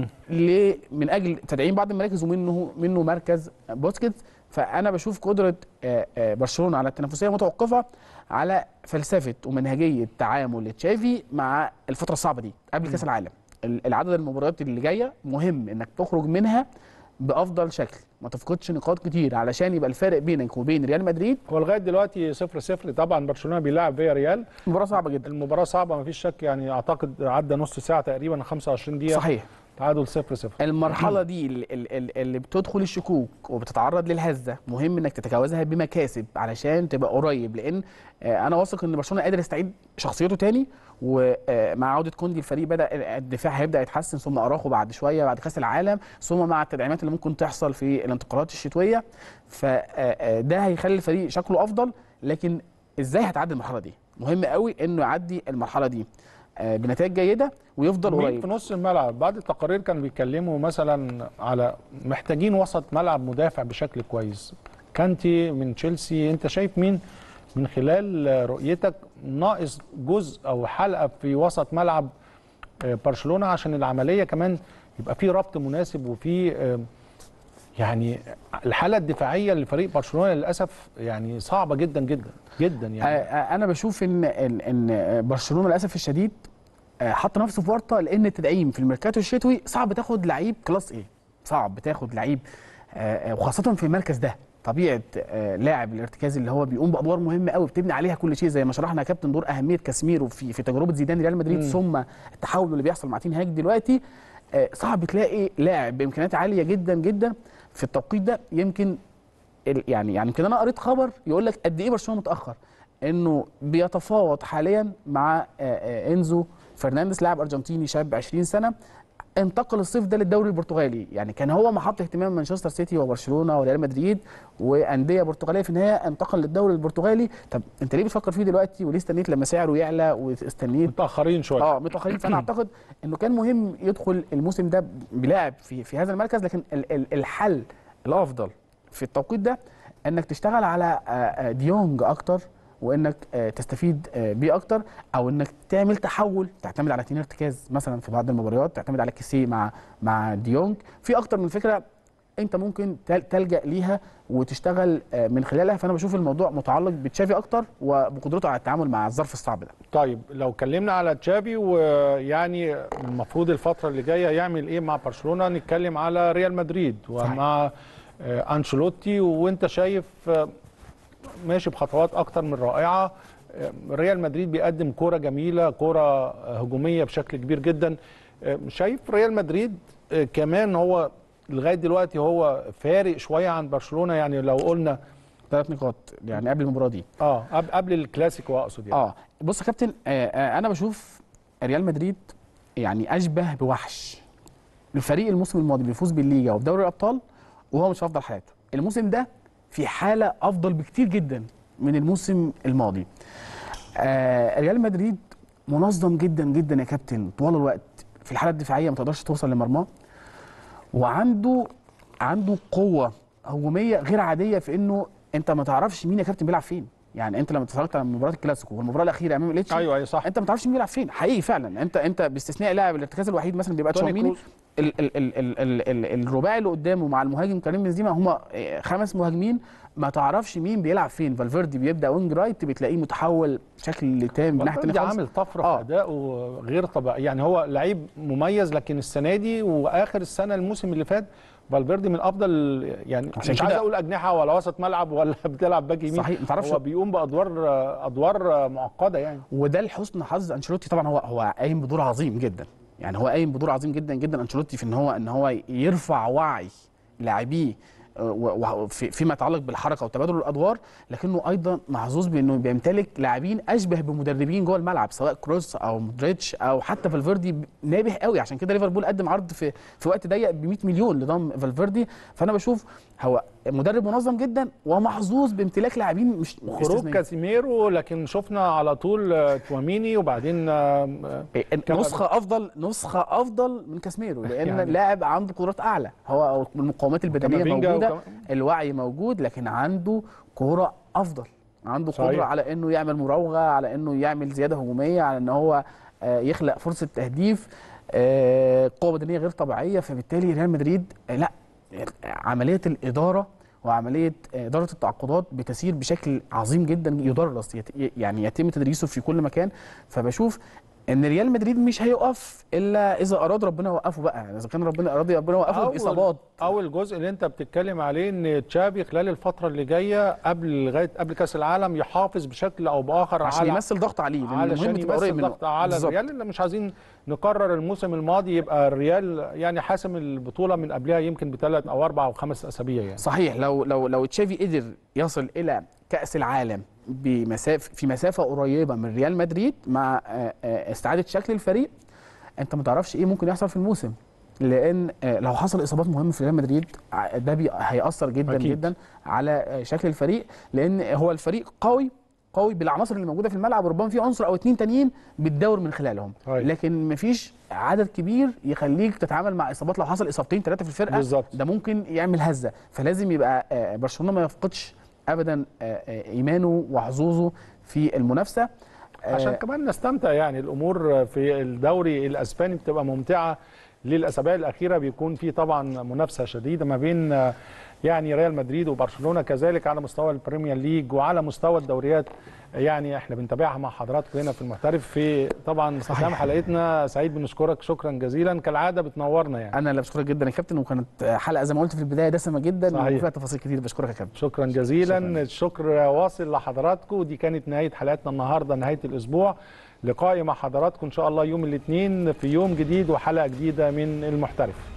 B: ل- من اجل تدعيم بعض المراكز ومنه منه مركز بوسكيتس فانا بشوف قدره آه، آه، برشلونه على التنافسيه متوقفه على فلسفه ومنهجيه تعامل تشافي مع الفتره الصعبه دي قبل كاس العالم ال- العدد المباريات اللي جايه مهم انك تخرج منها بافضل شكل ما تفقدش نقاط كتير علشان يبقى الفارق بينك وبين ريال مدريد
A: هو لغايه دلوقتي 0 0 طبعا برشلونه بيلاعب فيا ريال
B: مباراه صعبه جدا
A: المباراه صعبه ما فيش شك يعني اعتقد عدى نص ساعه تقريبا 25 دقيقه
B: صحيح
A: تعادل 0 0
B: المرحله دي ال- ال- ال- اللي بتدخل الشكوك وبتتعرض للهزه مهم انك تتجاوزها بمكاسب علشان تبقى قريب لان آه، انا واثق ان برشلونه قادر يستعيد شخصيته تاني ومع عوده كوندي الفريق بدا الدفاع هيبدا يتحسن ثم اراخو بعد شويه بعد كاس العالم ثم مع التدعيمات اللي ممكن تحصل في الانتقالات الشتويه فده هيخلي الفريق شكله افضل لكن ازاي هتعدي المرحله دي مهم قوي انه يعدي المرحله دي آه، بنتائج جيده ويفضل
A: مين
B: قريب
A: في نص الملعب بعد التقارير كانوا بيتكلموا مثلا على محتاجين وسط ملعب مدافع بشكل كويس كانتي من تشيلسي انت شايف مين من خلال رؤيتك ناقص جزء او حلقه في وسط ملعب آه، برشلونه عشان العمليه كمان يبقى في ربط مناسب وفي آه، يعني الحاله الدفاعيه لفريق برشلونه للاسف يعني صعبه جدا جدا جدا يعني
B: آه، آه، انا بشوف ان ان إن برشلونه للاسف الشديد آه، حط نفسه في ورطه لان التدعيم في الميركاتو الشتوي صعب تاخد لعيب كلاس ايه صعب تاخد لعيب آه، آه، وخاصه في المركز ده طبيعه آه، لاعب الارتكاز اللي هو بيقوم بادوار مهمه قوي بتبني عليها كل شيء زي ما شرحنا يا كابتن دور اهميه كاسميرو في في تجربه زيدان ريال مدريد ثم التحول اللي بيحصل مع تين هاج دلوقتي آه، صعب تلاقي لاعب بامكانيات عاليه جدا جدا في التوقيت ده يمكن ال- يعني يعني يمكن انا قريت خبر يقول لك قد ايه برشلونه متاخر انه بيتفاوض حاليا مع آه، آه، انزو فرنانديز لاعب ارجنتيني شاب 20 سنه انتقل الصيف ده للدوري البرتغالي يعني كان هو محط اهتمام مانشستر سيتي وبرشلونه وريال مدريد وانديه برتغاليه في النهايه انتقل للدوري البرتغالي طب انت ليه بتفكر فيه دلوقتي وليه استنيت لما سعره يعلى واستنيت
A: متاخرين شويه
B: اه متاخرين فانا اعتقد انه كان مهم يدخل الموسم ده بلاعب في في هذا المركز لكن ال- ال- الحل الافضل في التوقيت ده انك تشتغل على آه، آه، ديونج اكتر وانك آه، تستفيد آه، بيه اكتر او انك تعمل تحول تعتمد على تين ارتكاز مثلا في بعض المباريات تعتمد على كيسيه مع مع ديونج في اكتر من فكره انت ممكن تل- تلجا ليها وتشتغل آه، من خلالها فانا بشوف الموضوع متعلق بتشافي اكتر وبقدرته على التعامل مع الظرف الصعب ده
A: طيب لو اتكلمنا على تشافي ويعني المفروض الفتره اللي جايه يعمل ايه مع برشلونه نتكلم على ريال مدريد ومع آه، انشيلوتي وانت شايف آه، ماشي بخطوات اكتر من رائعه آه، ريال مدريد بيقدم كوره جميله كوره آه، هجوميه بشكل كبير جدا آه، شايف ريال مدريد آه، كمان هو لغايه دلوقتي هو فارق شويه عن برشلونه يعني لو قلنا
B: ثلاث نقاط يعني قبل المباراه دي
A: اه قبل قبل الكلاسيكو اقصد يعني
B: اه بص يا كابتن آه آه انا بشوف ريال مدريد يعني اشبه بوحش الفريق الموسم الماضي بيفوز بالليجا وبدوري الابطال وهو مش في افضل حالاته الموسم ده في حاله افضل بكتير جدا من الموسم الماضي آه ريال مدريد منظم جدا جدا يا كابتن طوال الوقت في الحاله الدفاعيه ما تقدرش توصل لمرماه وعنده عنده قوه هجوميه غير عاديه في انه انت ما تعرفش مين يا كابتن بيلعب فين يعني انت لما اتفرجت على مباراه الكلاسيكو والمباراه الاخيره امام الاتش
A: ايوه ايوه صح
B: انت ما تعرفش مين بيلعب فين حقيقي فعلا انت انت باستثناء لاعب الارتكاز الوحيد مثلا بيبقى
A: توني
B: تشاوميني
A: كروز.
B: ال ال ال ال ال ال الرباعي اللي قدامه مع المهاجم كريم بنزيما هم خمس مهاجمين ما تعرفش مين بيلعب فين فالفيردي بيبدا وينج رايت بتلاقيه متحول بشكل تام من ناحيه
A: دي
B: التانية خالص.
A: عامل طفره
B: آه.
A: في ادائه غير طبيعي يعني هو لعيب مميز لكن السنه دي واخر السنه الموسم اللي فات فالفيردي من افضل يعني
B: عشان
A: مش عايز
B: كده-
A: اقول اجنحه ولا وسط ملعب ولا بتلعب باك يمين
B: صحيح، ما تعرفش-
A: هو بيقوم بادوار ادوار معقده يعني
B: وده لحسن حظ انشيلوتي طبعا هو هو قايم بدور عظيم جدا يعني هو قايم بدور عظيم جدا جدا انشيلوتي في ان هو ان هو يرفع وعي لاعبيه آه، و- و- في- فيما يتعلق بالحركه وتبادل الادوار لكنه ايضا محظوظ بانه بيمتلك لاعبين اشبه بمدربين جوه الملعب سواء كروس او مودريتش او حتى فالفيردي نابه قوي عشان كده ليفربول قدم عرض في في وقت ضيق ب 100 مليون لضم فالفيردي فانا بشوف هو مدرب منظم جدا ومحظوظ بامتلاك لاعبين مش
A: خروج
B: استثنائيين.
A: كاسيميرو لكن شفنا على طول آه، تواميني وبعدين آه، كمان-
B: نسخه افضل نسخه افضل من كاسميرو لان
A: يعني-
B: يعني لاعب عنده قدرات اعلى هو المقاومات البدنيه
A: كامافينجا
B: موجوده
A: وكم-
B: الوعي موجود لكن عنده كوره افضل عنده
A: صحيح.
B: قدره على انه يعمل مراوغه على انه يعمل زياده هجوميه على ان هو آه، يخلق فرصه تهديف آه، قوه بدنيه غير طبيعيه فبالتالي ريال مدريد آه، لا عمليه الاداره وعمليه اداره التعاقدات بتسير بشكل عظيم جدا يدرس يت- يعني يتم تدريسه في كل مكان فبشوف ان ريال مدريد مش هيقف الا اذا اراد ربنا يوقفه بقى يعني اذا كان ربنا اراد ربنا يوقفه
A: أول-
B: باصابات
A: اول جزء اللي انت بتتكلم عليه ان تشافي خلال الفتره اللي جايه قبل لغايه قبل كاس العالم يحافظ بشكل او باخر
B: عشان
A: على
B: يمثل ضغط عليه لان المهم
A: علشان
B: تبقى قريب
A: يمثل
B: منه
A: ضغط على
B: بالظبط.
A: الريال اللي مش عايزين نكرر الموسم الماضي يبقى الريال يعني حاسم البطوله من قبلها يمكن بثلاث او اربع او خمس اسابيع يعني
B: صحيح لو لو لو تشافي قدر يصل الى كاس العالم بمسافه في مسافه قريبه من ريال مدريد مع آه، آه، استعاده شكل الفريق انت ما تعرفش ايه ممكن يحصل في الموسم لان آه، لو حصل اصابات مهمه في ريال مدريد ع- ده بي- هياثر جدا
A: أكيد.
B: أكيد. جدا على آه، شكل الفريق لان هو الفريق قوي قوي بالعناصر اللي موجوده في الملعب وربما في عنصر او اتنين تانيين بتدور من خلالهم
A: أيوة.
B: لكن مفيش عدد كبير يخليك تتعامل مع اصابات لو حصل اصابتين ثلاثه في الفرقه
A: بالظبط.
B: ده ممكن يعمل هزه فلازم يبقى آه، برشلونه ما يفقدش ابدا آه، آه، ايمانه وحظوظه في المنافسه آه،
A: عشان كمان نستمتع يعني الامور في الدوري الاسباني بتبقى ممتعه للاسابيع الاخيره بيكون في طبعا منافسه شديده ما بين آه، يعني ريال مدريد وبرشلونه كذلك على مستوى البريمير ليج وعلى مستوى الدوريات يعني احنا بنتابعها مع حضراتكم هنا في المحترف في طبعا ختام حلقتنا سعيد بنشكرك شكرا جزيلا كالعاده بتنورنا يعني
B: انا اللي بشكرك جدا يا كابتن وكانت حلقه زي ما قلت في البدايه دسمه جدا
A: صحيح.
B: وفيها تفاصيل كتير بشكرك يا كابتن
A: شكرا جزيلا الشكر واصل لحضراتكم ودي كانت نهايه حلقتنا النهارده نهايه الاسبوع لقائي مع حضراتكم ان شاء الله يوم الاثنين في يوم جديد وحلقه جديده من المحترف